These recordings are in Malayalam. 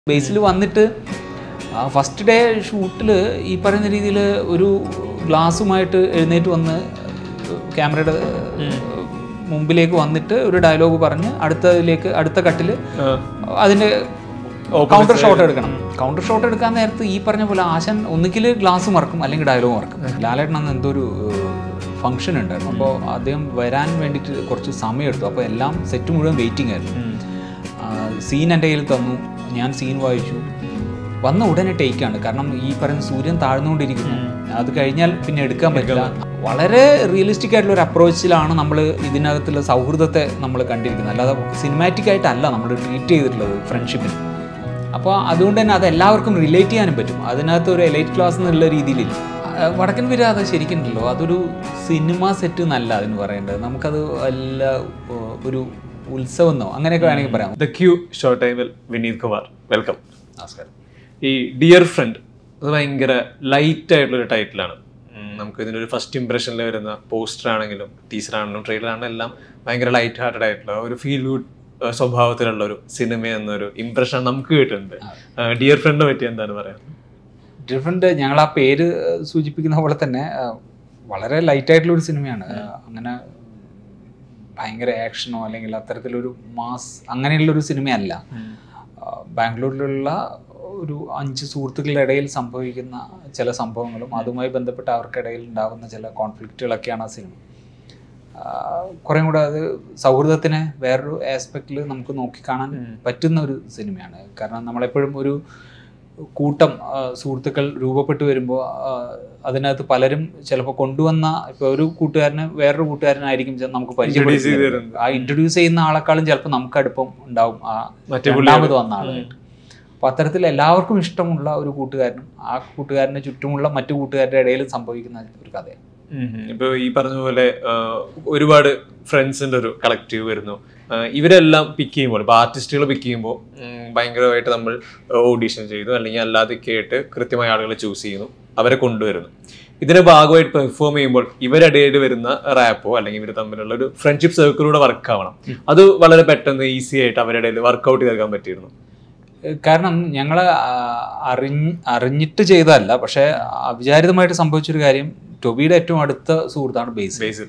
ബേസിൽ വന്നിട്ട് ഫസ്റ്റ് ഡേ ഷൂട്ടിൽ ഈ പറയുന്ന രീതിയിൽ ഒരു ഗ്ലാസ്സുമായിട്ട് എഴുന്നേറ്റ് വന്ന് ക്യാമറയുടെ മുമ്പിലേക്ക് വന്നിട്ട് ഒരു ഡയലോഗ് പറഞ്ഞ് അടുത്തതിലേക്ക് അടുത്ത കട്ടിൽ അതിൻ്റെ കൗണ്ടർ ഷോട്ട് എടുക്കണം കൗണ്ടർ ഷോട്ട് എടുക്കാൻ നേരത്ത് ഈ പറഞ്ഞ പോലെ ആശൻ ഒന്നുകിൽ ഗ്ലാസ് മറക്കും അല്ലെങ്കിൽ ഡയലോഗ് മറക്കും ലാലേട്ടൻ അന്ന് എന്തോ ഒരു ഫംഗ്ഷൻ ഉണ്ടായിരുന്നു അപ്പോൾ അദ്ദേഹം വരാൻ വേണ്ടിയിട്ട് കുറച്ച് സമയം എടുത്തു അപ്പോൾ എല്ലാം സെറ്റ് മുഴുവൻ വെയിറ്റിംഗ് ആയിരുന്നു സീൻ എൻ്റെ കയ്യിൽ തന്നു ഞാൻ സീൻ വായിച്ചു വന്ന ഉടനെ ടേക്കാണ് കാരണം ഈ പറയുന്ന സൂര്യൻ താഴ്ന്നുകൊണ്ടിരിക്കുന്നു അത് കഴിഞ്ഞാൽ പിന്നെ എടുക്കാൻ പറ്റില്ല വളരെ റിയലിസ്റ്റിക് ആയിട്ടുള്ള ഒരു അപ്രോച്ചിലാണ് നമ്മൾ ഇതിനകത്തുള്ള സൗഹൃദത്തെ നമ്മൾ കണ്ടിരിക്കുന്നത് അല്ലാതെ സിനിമാറ്റിക് ആയിട്ടല്ല നമ്മൾ ട്രീറ്റ് ചെയ്തിട്ടുള്ളത് ഫ്രണ്ട്ഷിപ്പിന് അപ്പോൾ അതുകൊണ്ട് തന്നെ അത് എല്ലാവർക്കും റിലേറ്റ് ചെയ്യാനും പറ്റും അതിനകത്ത് ഒരു എലൈറ്റ് ക്ലാസ് എന്നുള്ള രീതിയിലില്ല ആ, വടക്കൻ വിരാത ശരിക്കുണ്ടല്ലോ അതൊരു സിനിമ സെറ്റ് എന്നല്ല അതിന് പറയേണ്ടത് നമുക്കത് വല്ല ഓ, ഒരു ഉത്സവം എന്നോ അങ്ങനെയൊക്കെ വേണമെങ്കിൽ പറയാം ദ ക്യൂ ഷോർട്ട് ടൈമിൽ വിനീത് കുമാർ വെൽക്കം നമസ്കാരം ഈ ഡിയർ ഫ്രണ്ട് അത് ഭയങ്കര ലൈറ്റ് ആയിട്ടുള്ളൊരു ടൈറ്റിലാണ് നമുക്ക് ഇതിൻ്റെ ഒരു ഫസ്റ്റ് ഇംപ്രഷനിൽ വരുന്ന പോസ്റ്റർ ആണെങ്കിലും ടീച്ചർ ആണെങ്കിലും ട്രെയിലർ ആണെങ്കിലും എല്ലാം ഭയങ്കര ലൈറ്റ് ഹാർട്ടഡ് ആയിട്ടുള്ള ഒരു ഫീൽ ഗുഡ് സ്വഭാവത്തിലുള്ള ഒരു സിനിമ എന്നൊരു ഇംപ്രഷൻ നമുക്ക് കിട്ടുന്നുണ്ട് ഡിയർ ഫ്രണ്ടിനെ പറ്റി എന്താണ് പറയാൻ ഡിഫറെൻ്റ് ഞങ്ങൾ ആ പേര് സൂചിപ്പിക്കുന്ന പോലെ തന്നെ ആ, വളരെ ലൈറ്റ് ആയിട്ടുള്ള ഒരു സിനിമയാണ് ആ, അങ്ങനെ ഭയങ്കര ആക്ഷനോ അല്ലെങ്കിൽ അത്തരത്തിലൊരു മാസ് അങ്ങനെയുള്ളൊരു സിനിമയല്ല ആ, ബാംഗ്ലൂരിലുള്ള ഒരു അഞ്ച് സുഹൃത്തുക്കളുടെ ഇടയിൽ സംഭവിക്കുന്ന ചില സംഭവങ്ങളും അതുമായി ബന്ധപ്പെട്ട് അവർക്കിടയിൽ ഉണ്ടാകുന്ന ചില കോൺഫ്ലിക്റ്റുകളൊക്കെയാണ് ആ സിനിമ ആ, കുറേ കൂടെ അത് സൗഹൃദത്തിനെ വേറൊരു ആസ്പെക്റ്റിൽ നമുക്ക് നോക്കിക്കാണാൻ പറ്റുന്ന ഒരു സിനിമയാണ് കാരണം നമ്മളെപ്പോഴും ഒരു കൂട്ടം ആ, സുഹൃത്തുക്കൾ രൂപപ്പെട്ടു വരുമ്പോൾ അതിനകത്ത് പലരും ചിലപ്പോൾ കൊണ്ടുവന്ന ഇപ്പോൾ ഒരു കൂട്ടുകാരന് വേറൊരു കൂട്ടുകാരനായിരിക്കും ചെ- നമുക്ക് Introduce ചെയ്ത് പരിചയപ്പെടുത്തി ആ ഇൻട്രൊഡ്യൂസ് ചെയ്യുന്ന ആളെക്കാളും ചിലപ്പോൾ നമുക്ക് അടുപ്പം ഉണ്ടാവും ആ മറ്റേ രണ്ടാമത് വന്ന ആളായിട്ട് അപ്പോൾ അത്തരത്തിൽ എല്ലാവർക്കും ഇഷ്ടമുള്ള ഒരു കൂട്ടുകാരനും ആ കൂട്ടുകാരന് ചുറ്റുമുള്ള മറ്റു കൂട്ടുകാരുടെ ഇടയിൽ സംഭവിക്കുന്ന ഒരു കഥയാണ് ഇപ്പൊ ഈ പറഞ്ഞ പോലെ ആ, ഒരുപാട് ഫ്രണ്ട്സിന്റെ ഒരു കളക്റ്റീവ് വരുന്നു ആ, ഇവരെല്ലാം പിക്ക് ചെയ്യുമ്പോൾ ഇപ്പൊ ആർട്ടിസ്റ്റുകൾ പിക്ക് ചെയ്യുമ്പോൾ ഭയങ്കരമായിട്ട് നമ്മൾ ഓഡീഷൻ ചെയ്തു അല്ലെങ്കിൽ അല്ലാതെ കേട്ട് കൃത്യമായ ആളുകളെ ചൂസ് ചെയ്യുന്നു അവരെ കൊണ്ടുവരുന്നു ഇതിന്റെ ഭാഗമായിട്ട് പെർഫോം ചെയ്യുമ്പോൾ ഇവരിടയിൽ വരുന്ന റാപ്പോ അല്ലെങ്കിൽ ഇവർ തമ്മിലുള്ള ഒരു ഫ്രണ്ട്ഷിപ്പ് സർക്കിളിലൂടെ വർക്ക് ആവണം അത് വളരെ പെട്ടെന്ന് ഈസി ആയിട്ട് അവരുടെ ഇടയിൽ വർക്കൗട്ട് ചെയ്തെടുക്കാൻ പറ്റിയിരുന്നു ഏഹ് കാരണം ഞങ്ങൾ അറിഞ്ഞ് അറിഞ്ഞിട്ട് ചെയ്തതല്ല പക്ഷേ അവിചാരിതമായിട്ട് സംഭവിച്ചൊരു കാര്യം ടൊബിയുടെ ഏറ്റവും അടുത്ത സുഹൃത്താണ് ബേസ് ബേസിൽ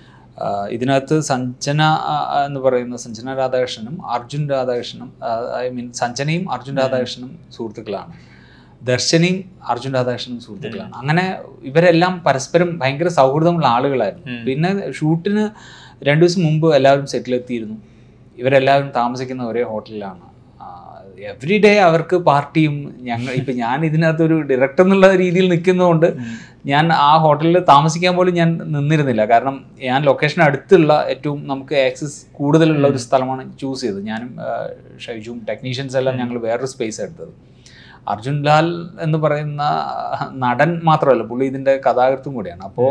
ആഹ് ഇതിനകത്ത് സഞ്ജന ആഹ് എന്ന് പറയുന്ന സഞ്ജന രാധാകൃഷ്ണനും അർജുൻ രാധാകൃഷ്ണനും ഐ മീൻ സഞ്ജനയും അർജുൻ രാധാകൃഷ്ണനും സുഹൃത്തുക്കളാണ് ദർശനയും അർജുൻ രാധാകൃഷ്ണനും സുഹൃത്തുക്കളാണ് അങ്ങനെ ഇവരെല്ലാം പരസ്പരം ഭയങ്കര സൗഹൃദമുള്ള ആളുകളായിരുന്നു പിന്നെ ഷൂട്ടിന് രണ്ടു ദിവസം മുമ്പ് എല്ലാവരും സെറ്റിലെത്തിയിരുന്നു ഇവരെല്ലാവരും താമസിക്കുന്ന ഒരേ ഹോട്ടലിലാണ് എവറി ഡേ അവർക്ക് പാർട്ടിയും ഞങ്ങൾ ഇപ്പം ഞാൻ ഇതിനകത്തൊരു ഡയറക്ടർ എന്നുള്ള രീതിയിൽ നിൽക്കുന്നതുകൊണ്ട് ഞാൻ ആ ഹോട്ടലിൽ താമസിക്കാൻ പോലും ഞാൻ നിന്നിരുന്നില്ല കാരണം ഞാൻ ലൊക്കേഷൻ അടുത്തുള്ള ഏറ്റവും നമുക്ക് ആക്സസ് കൂടുതലുള്ള ഒരു സ്ഥലമാണ് ചൂസ് ചെയ്തത് ഞാനും ആ, ഷൈജും ടെക്നീഷ്യൻസ് എല്ലാം ഞങ്ങൾ വേറൊരു സ്പേസ് എടുത്തത് അർജുൻ ലാൽ എന്ന് പറയുന്ന നടൻ മാത്രമല്ല പുള്ളി ഇതിൻ്റെ കഥാകൃത്തും കൂടിയാണ് അപ്പോൾ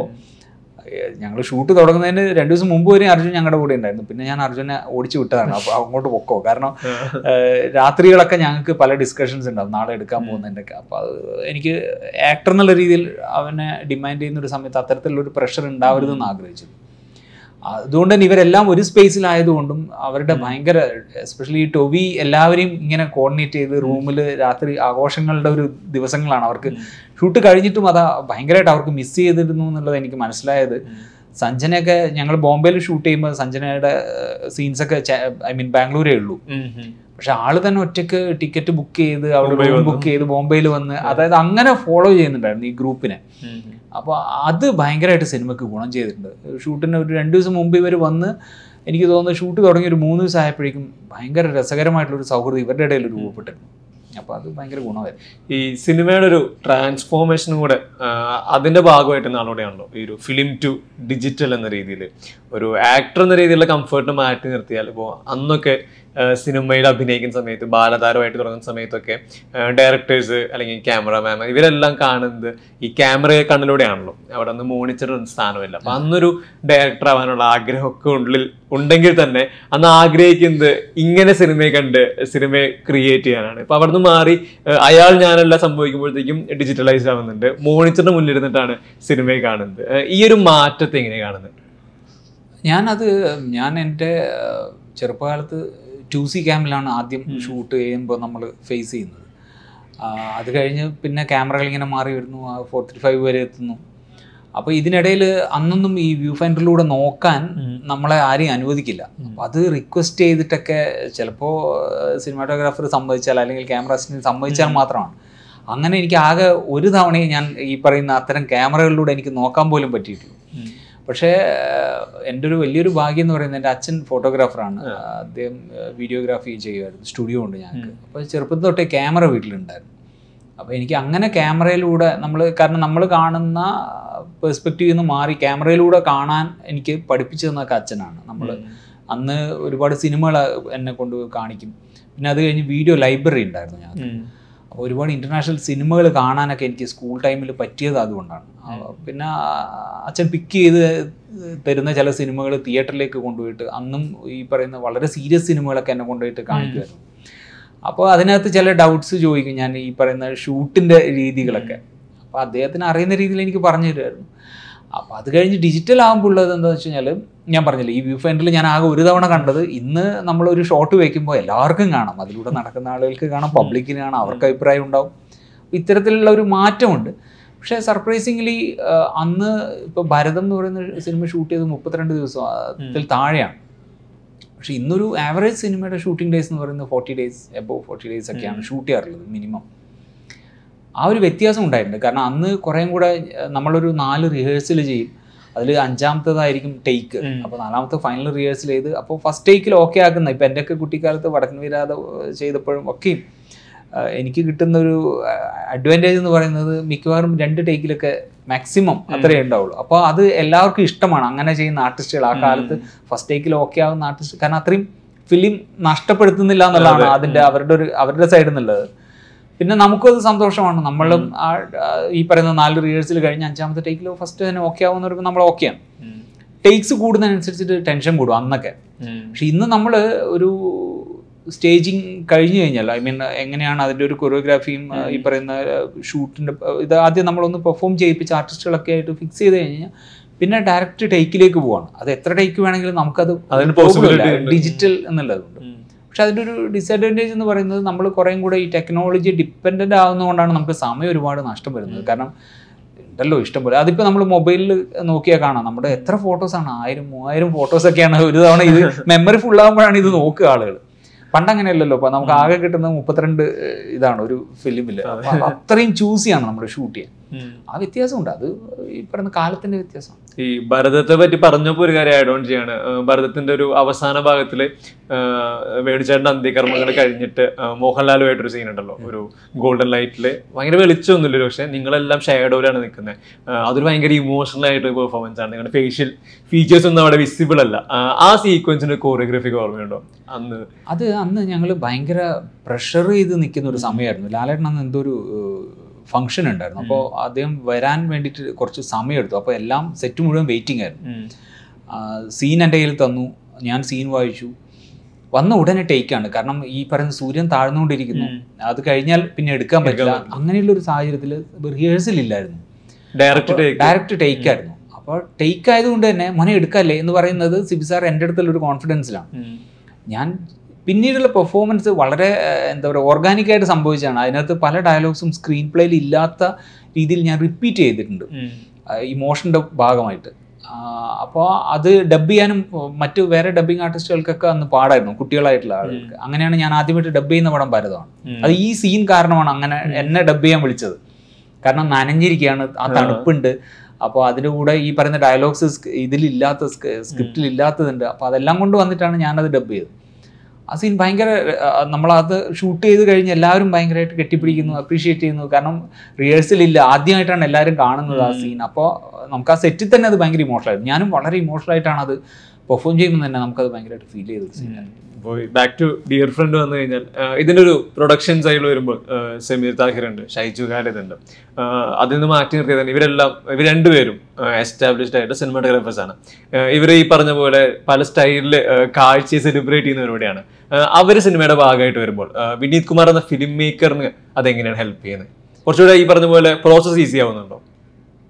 ഞങ്ങൾ ഷൂട്ട് തുടങ്ങുന്നതിന് രണ്ട് ദിവസം മുമ്പ് വരെ അർജുൻ ഞങ്ങളുടെ കൂടെ ഉണ്ടായിരുന്നു പിന്നെ ഞാൻ അർജുനെ ഓടിച്ചു വിട്ടതാണ് അപ്പോൾ അങ്ങോട്ട് പൊക്കോ കാരണം ഏഹ് രാത്രികളൊക്കെ ഞങ്ങൾക്ക് പല ഡിസ്കഷൻസ് ഉണ്ടാവും നാളെ എടുക്കാൻ പോകുന്നതിൻ്റെ ഒക്കെ അപ്പോൾ അത് എനിക്ക് ആക്ടർ എന്നുള്ള രീതിയിൽ അവനെ ഡിമാൻഡ് ചെയ്യുന്ന ഒരു സമയത്ത് അത്തരത്തിലുള്ള ഒരു പ്രഷർ ഉണ്ടാവരുതെന്ന് ആഗ്രഹിച്ചു അതുകൊണ്ട് തന്നെ ഇവരെല്ലാം ഒരു സ്പേസിലായതുകൊണ്ടും അവരുടെ ഭയങ്കര എസ്പെഷ്യലി ഈ ടൊവി എല്ലാവരെയും ഇങ്ങനെ കോർഡിനേറ്റ് ചെയ്ത് റൂമിൽ രാത്രി ആഘോഷങ്ങളുടെ ഒരു ദിവസങ്ങളാണ് അവർക്ക് ഷൂട്ട് കഴിഞ്ഞിട്ടും അത് ഭയങ്കരമായിട്ട് അവർക്ക് മിസ് ചെയ്തിരുന്നു എന്നുള്ളത് എനിക്ക് മനസ്സിലായത് സഞ്ജനയൊക്കെ ഞങ്ങൾ ബോംബെയിൽ ഷൂട്ട് ചെയ്യുമ്പോൾ സഞ്ജനയുടെ സീൻസൊക്കെ ഐ മീൻ ബാംഗ്ലൂരേ ഉള്ളൂ പക്ഷെ ആള് തന്നെ ഒറ്റയ്ക്ക് ടിക്കറ്റ് ബുക്ക് ചെയ്ത് അവിടെ റൂം ബുക്ക് ചെയ്ത് ബോംബെയിൽ വന്ന് അതായത് അങ്ങനെ ഫോളോ ചെയ്യുന്നുണ്ടായിരുന്നു ഈ ഗ്രൂപ്പിനെ അപ്പോൾ അത് ഭയങ്കരമായിട്ട് സിനിമയ്ക്ക് ഗുണം ചെയ്തിട്ടുണ്ട് ഷൂട്ടിന് ഒരു രണ്ട് ദിവസം മുമ്പ് ഇവർ വന്ന് എനിക്ക് തോന്നുന്നു ഷൂട്ട് തുടങ്ങി ഒരു മൂന്ന് ദിവസം ആയപ്പോഴേക്കും ഭയങ്കര രസകരമായിട്ടുള്ളൊരു സൗഹൃദം ഇവരുടെ ഇടയിൽ രൂപപ്പെട്ടിരുന്നു അപ്പോൾ അത് ഭയങ്കര ഗുണമായിരുന്നു ഈ സിനിമയുടെ ഒരു ട്രാൻസ്ഫോർമേഷനും കൂടെ ആ, അതിന്റെ ഭാഗമായിട്ട് നാളോടെയാണല്ലോ ഈ ഒരു ഫിലിം ടു ഡിജിറ്റൽ എന്ന രീതിയിൽ ഒരു ആക്ടർ എന്ന രീതിയിലുള്ള കംഫർട്ട് മാറ്റി നിർത്തിയാൽ ഇപ്പോൾ അന്നൊക്കെ ആ, സിനിമയിൽ അഭിനയിക്കുന്ന സമയത്ത് ബാലതാരമായിട്ട് തുടങ്ങുന്ന സമയത്തൊക്കെ ഡയറക്ടേഴ്സ് അല്ലെങ്കിൽ ക്യാമറമാൻ ഇവരെല്ലാം കാണുന്നത് ഈ ക്യാമറയെ കണ്ണിലൂടെയാണല്ലോ അവിടെ നിന്ന് മോണിറ്റർ സ്ഥാനമില്ല അപ്പൊ അന്നൊരു ഡയറക്ടർ ആവാനുള്ള ആഗ്രഹമൊക്കെ ഉള്ളിൽ ഉണ്ടെങ്കിൽ തന്നെ അന്ന് ആഗ്രഹിക്കുന്നത് ഇങ്ങനെ സിനിമയെ കണ്ട് സിനിമയെ ക്രിയേറ്റ് ചെയ്യാനാണ് ഇപ്പൊ അവിടുന്ന് മാറി ഏഹ് അയാൾ ഞാനെല്ലാം സംഭവിക്കുമ്പോഴത്തേക്കും ഡിജിറ്റലൈസ് ആവുന്നുണ്ട് മോണിറ്ററിന് മുന്നിലിരുന്നിട്ടാണ് സിനിമയെ കാണുന്നത് ഏഹ് ഈ ഒരു മാറ്റത്തെ എങ്ങനെ കാണുന്നത് ഞാനത് ഞാൻ എൻ്റെ ചെറുപ്പകാലത്ത് ടു സി ക്യാമിലാണ് ആദ്യം ഷൂട്ട് ചെയ്യുമ്പോൾ നമ്മൾ ഫേസ് ചെയ്യുന്നത് ആ, അത് കഴിഞ്ഞ് പിന്നെ ക്യാമറകൾ ഇങ്ങനെ മാറി വരുന്നു ഫോർട്ടി ഫൈവ് വരെ എത്തുന്നു അപ്പോൾ ഇതിനിടയിൽ അന്നൊന്നും ഈ വ്യൂ ഫൈൻഡറിലൂടെ നോക്കാൻ നമ്മളെ ആരെയും അനുവദിക്കില്ല അപ്പോൾ അത് റിക്വസ്റ്റ് ചെയ്തിട്ടൊക്കെ ചിലപ്പോൾ സിനിമാറ്റോഗ്രാഫർ സമ്മതിച്ചാൽ അല്ലെങ്കിൽ ക്യാമറ അസിസ്റ്റന്റ് സമ്മതിച്ചാൽ മാത്രമാണ് അങ്ങനെ എനിക്ക് ആകെ ഒരു തവണയും ഞാൻ ഈ പറയുന്ന അത്തരം ക്യാമറകളിലൂടെ എനിക്ക് നോക്കാൻ പോലും പറ്റിയിട്ടുള്ളൂ പക്ഷേ ആഹ്, എൻ്റെ ഒരു വലിയൊരു ഭാഗ്യം എന്ന് പറയുന്നത് എൻ്റെ അച്ഛൻ ഫോട്ടോഗ്രാഫറാണ് അദ്ദേഹം വീഡിയോഗ്രാഫി ചെയ്യുമായിരുന്നു സ്റ്റുഡിയോ ഉണ്ട് ഞങ്ങൾക്ക് അപ്പോൾ ചെറുപ്പത്തിൽ തൊട്ടേ ക്യാമറ വീട്ടിലുണ്ടായിരുന്നു അപ്പോൾ എനിക്ക് അങ്ങനെ ക്യാമറയിലൂടെ നമ്മൾ കാരണം നമ്മൾ കാണുന്ന പെർസ്പെക്റ്റീവിൽ നിന്ന് മാറി ക്യാമറയിലൂടെ കാണാൻ എനിക്ക് പഠിപ്പിച്ചു തന്നൊക്കെ അച്ഛനാണ് നമ്മൾ അന്ന് ഒരുപാട് സിനിമകൾ എന്നെ കൊണ്ട് കാണിക്കും പിന്നെ അത് കഴിഞ്ഞ് വീഡിയോ ലൈബ്രറി ഉണ്ടായിരുന്നു ഞങ്ങൾക്ക് അപ്പോൾ ഒരുപാട് ഇൻ്റർനാഷണൽ സിനിമകൾ കാണാനൊക്കെ എനിക്ക് സ്കൂൾ ടൈമിൽ പറ്റിയത് അതുകൊണ്ടാണ് ആ, പിന്നെ ആ, അച്ഛൻ പിക്ക് ചെയ്ത് തരുന്ന ചില സിനിമകൾ തിയേറ്ററിലേക്ക് കൊണ്ടുപോയിട്ട് അന്നും ഈ പറയുന്ന വളരെ സീരിയസ് സിനിമകളൊക്കെ എന്നെ കൊണ്ടുപോയിട്ട് കാണിക്കുമായിരുന്നു അപ്പോൾ അതിനകത്ത് ചില ഡൗട്ട്സ് ചോദിക്കും ഞാൻ ഈ പറയുന്ന ഷൂട്ടിൻ്റെ രീതികളൊക്കെ അപ്പോൾ അദ്ദേഹത്തിന് അറിയുന്ന രീതിയിൽ എനിക്ക് പറഞ്ഞു തരുമായിരുന്നു അപ്പോൾ അത് കഴിഞ്ഞ് ഡിജിറ്റൽ ആകുമ്പോൾ ഉള്ളത് എന്താണെന്ന് വെച്ച് കഴിഞ്ഞാൽ ഞാൻ പറഞ്ഞില്ലേ ഈ വ്യൂ ഫൈൻഡറിൽ ഞാൻ ആകെ ഒരു തവണ കണ്ടത് ഇന്ന് നമ്മളൊരു ഷോട്ട് വെക്കുമ്പോൾ എല്ലാവർക്കും കാണാം അതിലൂടെ നടക്കുന്ന ആളുകൾക്ക് കാണാം പബ്ലിക്കിന് കാണാം അവർക്ക് അഭിപ്രായം ഉണ്ടാവും ഇത്തരത്തിലുള്ള ഒരു മാറ്റമുണ്ട് പക്ഷേ സർപ്രൈസിംഗ്ലി അന്ന് ഇപ്പോൾ ഭരതം എന്ന് പറയുന്ന സിനിമ ഷൂട്ട് ചെയ്ത് മുപ്പത്തിരണ്ട് ദിവസത്തിൽ താഴെയാണ് പക്ഷേ ഇന്നൊരു ആവറേജ് സിനിമയുടെ ഷൂട്ടിംഗ് ഡേയ്സ് എന്ന് പറയുന്നത് forty days above forty days ഒക്കെയാണ് ഷൂട്ട് ചെയ്യാറുള്ളത് മിനിമം ആ ഒരു വ്യത്യാസം ഉണ്ടായിട്ടുണ്ട് കാരണം അന്ന് കുറേയും കൂടെ ഏഹ്, നമ്മളൊരു നാല് റിഹേഴ്സൽ ചെയ്യും അതിൽ അഞ്ചാമത്തതായിരിക്കും ടേക്ക് അപ്പോൾ നാലാമത്തെ ഫൈനൽ റിഹേഴ്സൽ ചെയ്ത് അപ്പോൾ ഫസ്റ്റ് ടേക്കിൽ ഓക്കെ ആക്കുന്ന ഇപ്പം എൻ്റെയൊക്കെ കുട്ടിക്കാലത്ത് വടക്കൻ വീരാത ചെയ്തപ്പോഴും ഒക്കെയും ഏഹ്, എനിക്ക് കിട്ടുന്ന ഒരു അഡ്വാൻറ്റേജ് എന്ന് പറയുന്നത് മിക്കവാറും രണ്ട് ടേക്കിലൊക്കെ മാക്സിമം അത്രയേ ഉണ്ടാവുള്ളൂ അപ്പോൾ അത് എല്ലാവർക്കും ഇഷ്ടമാണ് അങ്ങനെ ചെയ്യുന്ന ആർട്ടിസ്റ്റുകൾ ആ കാലത്ത് ഫസ്റ്റ് ടേക്കിൽ ഓക്കെ ആവുന്ന ആർട്ടിസ്റ്റ് കാരണം അത്രയും ഫിലിം നഷ്ടപ്പെടുത്തുന്നില്ല എന്നുള്ളതാണ് അതിൻ്റെ അവരുടെ ഒരു അവരുടെ സൈഡിൽ നിന്നുള്ളത് പിന്നെ നമുക്കും അത് സന്തോഷമാണ് നമ്മളും ആ ആ, ഈ പറയുന്ന നാല് റിഹേഴ്സൽ കഴിഞ്ഞ് അഞ്ചാമത്തെ ടേക്കിലോ ഫസ്റ്റ് തന്നെ ഓക്കെ ആവുന്ന പറയുമ്പോൾ നമ്മൾ ഓക്കെയാണ് ടേക്സ് കൂടുന്നതിനനുസരിച്ചിട്ട് ടെൻഷൻ കൂടും അന്നൊക്കെ പക്ഷെ ഇന്ന് നമ്മൾ ഒരു സ്റ്റേജിങ് കഴിഞ്ഞു കഴിഞ്ഞാൽ ഐ മീൻ എങ്ങനെയാണ് അതിൻ്റെ ഒരു കൊറിയോഗ്രാഫിയും ഈ പറയുന്ന ഷൂട്ടിൻ്റെ ഇത് ആദ്യം നമ്മളൊന്ന് പെർഫോം ചെയ്യിപ്പിച്ച ആർട്ടിസ്റ്റുകളൊക്കെ ആയിട്ട് ഫിക്സ് ചെയ്ത് കഴിഞ്ഞാൽ പിന്നെ ഡയറക്റ്റ് ടേക്കിലേക്ക് പോവാണ് അത് എത്ര ടേക്ക് വേണമെങ്കിലും നമുക്കത് അതിന് possibility ഉണ്ട്. ഡിജിറ്റൽ എന്നുള്ളതുണ്ട് പക്ഷെ അതിൻ്റെ ഒരു ഡിസഡ്വാൻറ്റേജ് എന്ന് പറയുന്നത് നമ്മൾ കുറേയും കൂടെ ഈ ടെക്നോളജി ഡിപ്പെൻഡൻ്റ് ആവുന്നതുകൊണ്ടാണ് നമുക്ക് സമയം ഒരുപാട് നഷ്ടം വരുന്നത് കാരണം ഉണ്ടല്ലോ ഇഷ്ടംപോലെ അതിപ്പോൾ നമ്മൾ മൊബൈലിൽ നോക്കിയാൽ കാണാം നമ്മുടെ എത്ര ഫോട്ടോസാണ് ആയിരം മൂവായിരം ഫോട്ടോസൊക്കെയാണ് ഒരു തവണ ഇത് മെമ്മറി ഫുൾ ആകുമ്പോഴാണ് ഇത് നോക്കുക ആളുകൾ പണ്ട് അങ്ങനെയല്ലല്ലോ ഇപ്പൊ നമുക്ക് ആകെ കിട്ടുന്നത് മുപ്പത്തിരണ്ട് ഏഹ്, ഇതാണ് ഒരു ഫിലിമിൽ അപ്പൊ അത് അത്രയും ചൂസ് ചെയ്യാണ് നമ്മൾ ഷൂട്ട് ചെയ്യാൻ ആ വ്യത്യാസമുണ്ട് അത് ഈ പറയുന്ന കാലത്തിന്റെ വ്യത്യാസം ഈ ഭരതത്തെ പറ്റി പറഞ്ഞപ്പോൾ ഒരു കാര്യം ആഡ് ഓൺ ചെയ്യാണ് ആ, ഭരതത്തിന്റെ ഒരു അവസാന ഭാഗത്തില് ആ, വേണുചേട്ടന്റെ അന്ത്യകർമ്മങ്ങൾ കഴിഞ്ഞിട്ട് ആ, മോഹൻലാലുമായിട്ടൊരു സീൻ ഉണ്ടല്ലോ ഒരു ഗോൾഡൻ ലൈറ്റില് ഭയങ്കര വെളിച്ചമൊന്നുമില്ല പക്ഷെ നിങ്ങളെല്ലാം ഷാഡോയിലാണ് നിൽക്കുന്നത് അതൊരു ഭയങ്കര ഇമോഷണൽ ആയിട്ട് പെർഫോമൻസ് ആണ് നിങ്ങളുടെ ഫേഷ്യൽ ഫീച്ചേഴ്സ് ഒന്നും അവിടെ വിസിബിൾ അല്ല ആ, ആ സീക്വൻസിന്റെ കോറിയോഗ്രഫിക്ക് ഓർമ്മയുണ്ടോ അന്ന് അത് അന്ന് ഞങ്ങൾ ഭയങ്കര പ്രഷർ ചെയ്ത് നിൽക്കുന്ന ഒരു സമയമായിരുന്നു ലാലേട്ടൻ അന്ന് എന്തോ ഒരു ഫംഗ്ഷൻ ഉണ്ടായിരുന്നു അപ്പോൾ അദ്ദേഹം വരാൻ വേണ്ടിയിട്ട് കുറച്ച് സമയം എടുത്തു അപ്പോൾ എല്ലാം സെറ്റ് മുഴുവൻ വെയിറ്റിംഗ് ആയിരുന്നു സീൻ എൻ്റെ കയ്യിൽ തന്നു ഞാൻ സീൻ വായിച്ചു വന്ന ഉടനെ ടേക്കാണ് കാരണം ഈ പറയുന്ന സൂര്യൻ താഴ്ന്നുകൊണ്ടിരിക്കുന്നു അത് കഴിഞ്ഞാൽ പിന്നെ എടുക്കാൻ പറ്റില്ല അങ്ങനെയുള്ള ഒരു സാഹചര്യത്തിൽ റിഹേഴ്സൽ ഇല്ലായിരുന്നു ഡയറക്റ്റ് ഡയറക്റ്റ് ടേക്ക് ആയിരുന്നു അപ്പോൾ ടേക്ക് ആയതുകൊണ്ട് തന്നെ മോനെ എടുക്കല്ലേ എന്ന് പറയുന്നത് സിബി സാർ എൻ്റെ അടുത്തുള്ള ഒരു കോൺഫിഡൻസിലാണ് ഞാൻ പിന്നീടുള്ള പെർഫോമൻസ് വളരെ ഏഹ്, എന്താ പറയുക ഓർഗാനിക്കായിട്ട് സംഭവിച്ചതാണ് അതിനകത്ത് പല ഡയലോഗ്സും സ്ക്രീൻ പ്ലേയിൽ ഇല്ലാത്ത രീതിയിൽ ഞാൻ റിപ്പീറ്റ് ചെയ്തിട്ടുണ്ട് ഇമോഷൻ്റെ ഭാഗമായിട്ട് അപ്പോൾ അത് ഡബ് ചെയ്യാനും ഉം, മറ്റ് വേറെ ഡബിങ് ആർട്ടിസ്റ്റുകൾക്കൊക്കെ അന്ന് പാടായിരുന്നു കുട്ടികളായിട്ടുള്ള ആളുകൾക്ക് അങ്ങനെയാണ് ഞാൻ ആദ്യമായിട്ട് ഡബ് ചെയ്യുന്ന പടം ഭരതമാണ് അത് ഈ സീൻ കാരണമാണ് അങ്ങനെ എന്നെ ഡബ് ചെയ്യാൻ വിളിച്ചത് കാരണം നനഞ്ഞിരിക്കുകയാണ് ആ തണുപ്പുണ്ട് അപ്പോൾ അതിൻ്റെ കൂടെ ഈ പറയുന്ന ഡയലോഗ്സ് ഇതിലില്ലാത്ത സ്ക്രിപ്റ്റിൽ ഇല്ലാത്തതുണ്ട് അപ്പോൾ അതെല്ലാം കൊണ്ട് വന്നിട്ടാണ് ഞാനത് ഡബ് ചെയ്തത് ആ സീൻ ഭയങ്കര ആ, നമ്മളത് ഷൂട്ട് ചെയ്ത് കഴിഞ്ഞ് എല്ലാവരും ഭയങ്കരമായിട്ട് കെട്ടിപ്പിടിക്കുന്നു അപ്രീഷിയേറ്റ് ചെയ്യുന്നു കാരണം റിഹേഴ്സൽ ഇല്ല ആദ്യമായിട്ടാണ് എല്ലാവരും കാണുന്നത് ആ സീൻ അപ്പോൾ നമുക്ക് ആ സെറ്റിൽ തന്നെ അത് ഭയങ്കര ഇമോഷണൽ ആയിരുന്നു ഞാനും വളരെ ഇമോഷണൽ ആയിട്ടാണ് അത് പെർഫോം ചെയ്യുമ്പോൾ തന്നെ നമുക്കത് ഭയങ്കരമായിട്ട് ഫീൽ ചെയ്തൊരു സീനായിരുന്നു ബാക്ക് ടു ഡിയർ ഫ്രണ്ട് വന്നു കഴിഞ്ഞാൽ ആ, ഇതിന്റെ ഒരു പ്രൊഡക്ഷൻ സൈഡിൽ വരുമ്പോൾ ആ, സമീർ താഹിർ ഉണ്ട് ഷൈജു ഖാലിദ് ഉണ്ട് ആ, അതിൽ നിന്ന് മാറ്റി നിർത്തിയത് തന്നെ ഇവരെല്ലാം ഇവർ രണ്ടുപേരും എസ്റ്റാബ്ലിഷ്ഡ് ആയിട്ട് സിനിമാറ്റോഗ്രാഫേഴ്സ് ആണ് ഇവർ ഈ പറഞ്ഞ പോലെ പല സ്റ്റൈലിൽ കാഴ്ചയെ സെലിബ്രേറ്റ് ചെയ്യുന്നവരോടെയാണ് അവർ സിനിമയുടെ ഭാഗമായിട്ട് വരുമ്പോൾ ആ, വിനീത് കുമാർ എന്ന ഫിലിം മേക്കറിന് അതെങ്ങനെയാണ് ഹെൽപ്പ് ചെയ്യുന്നത് കുറച്ചുകൂടെ ഈ പറഞ്ഞ പോലെ പ്രോസസ് ഈസി ആവുന്നുണ്ടോ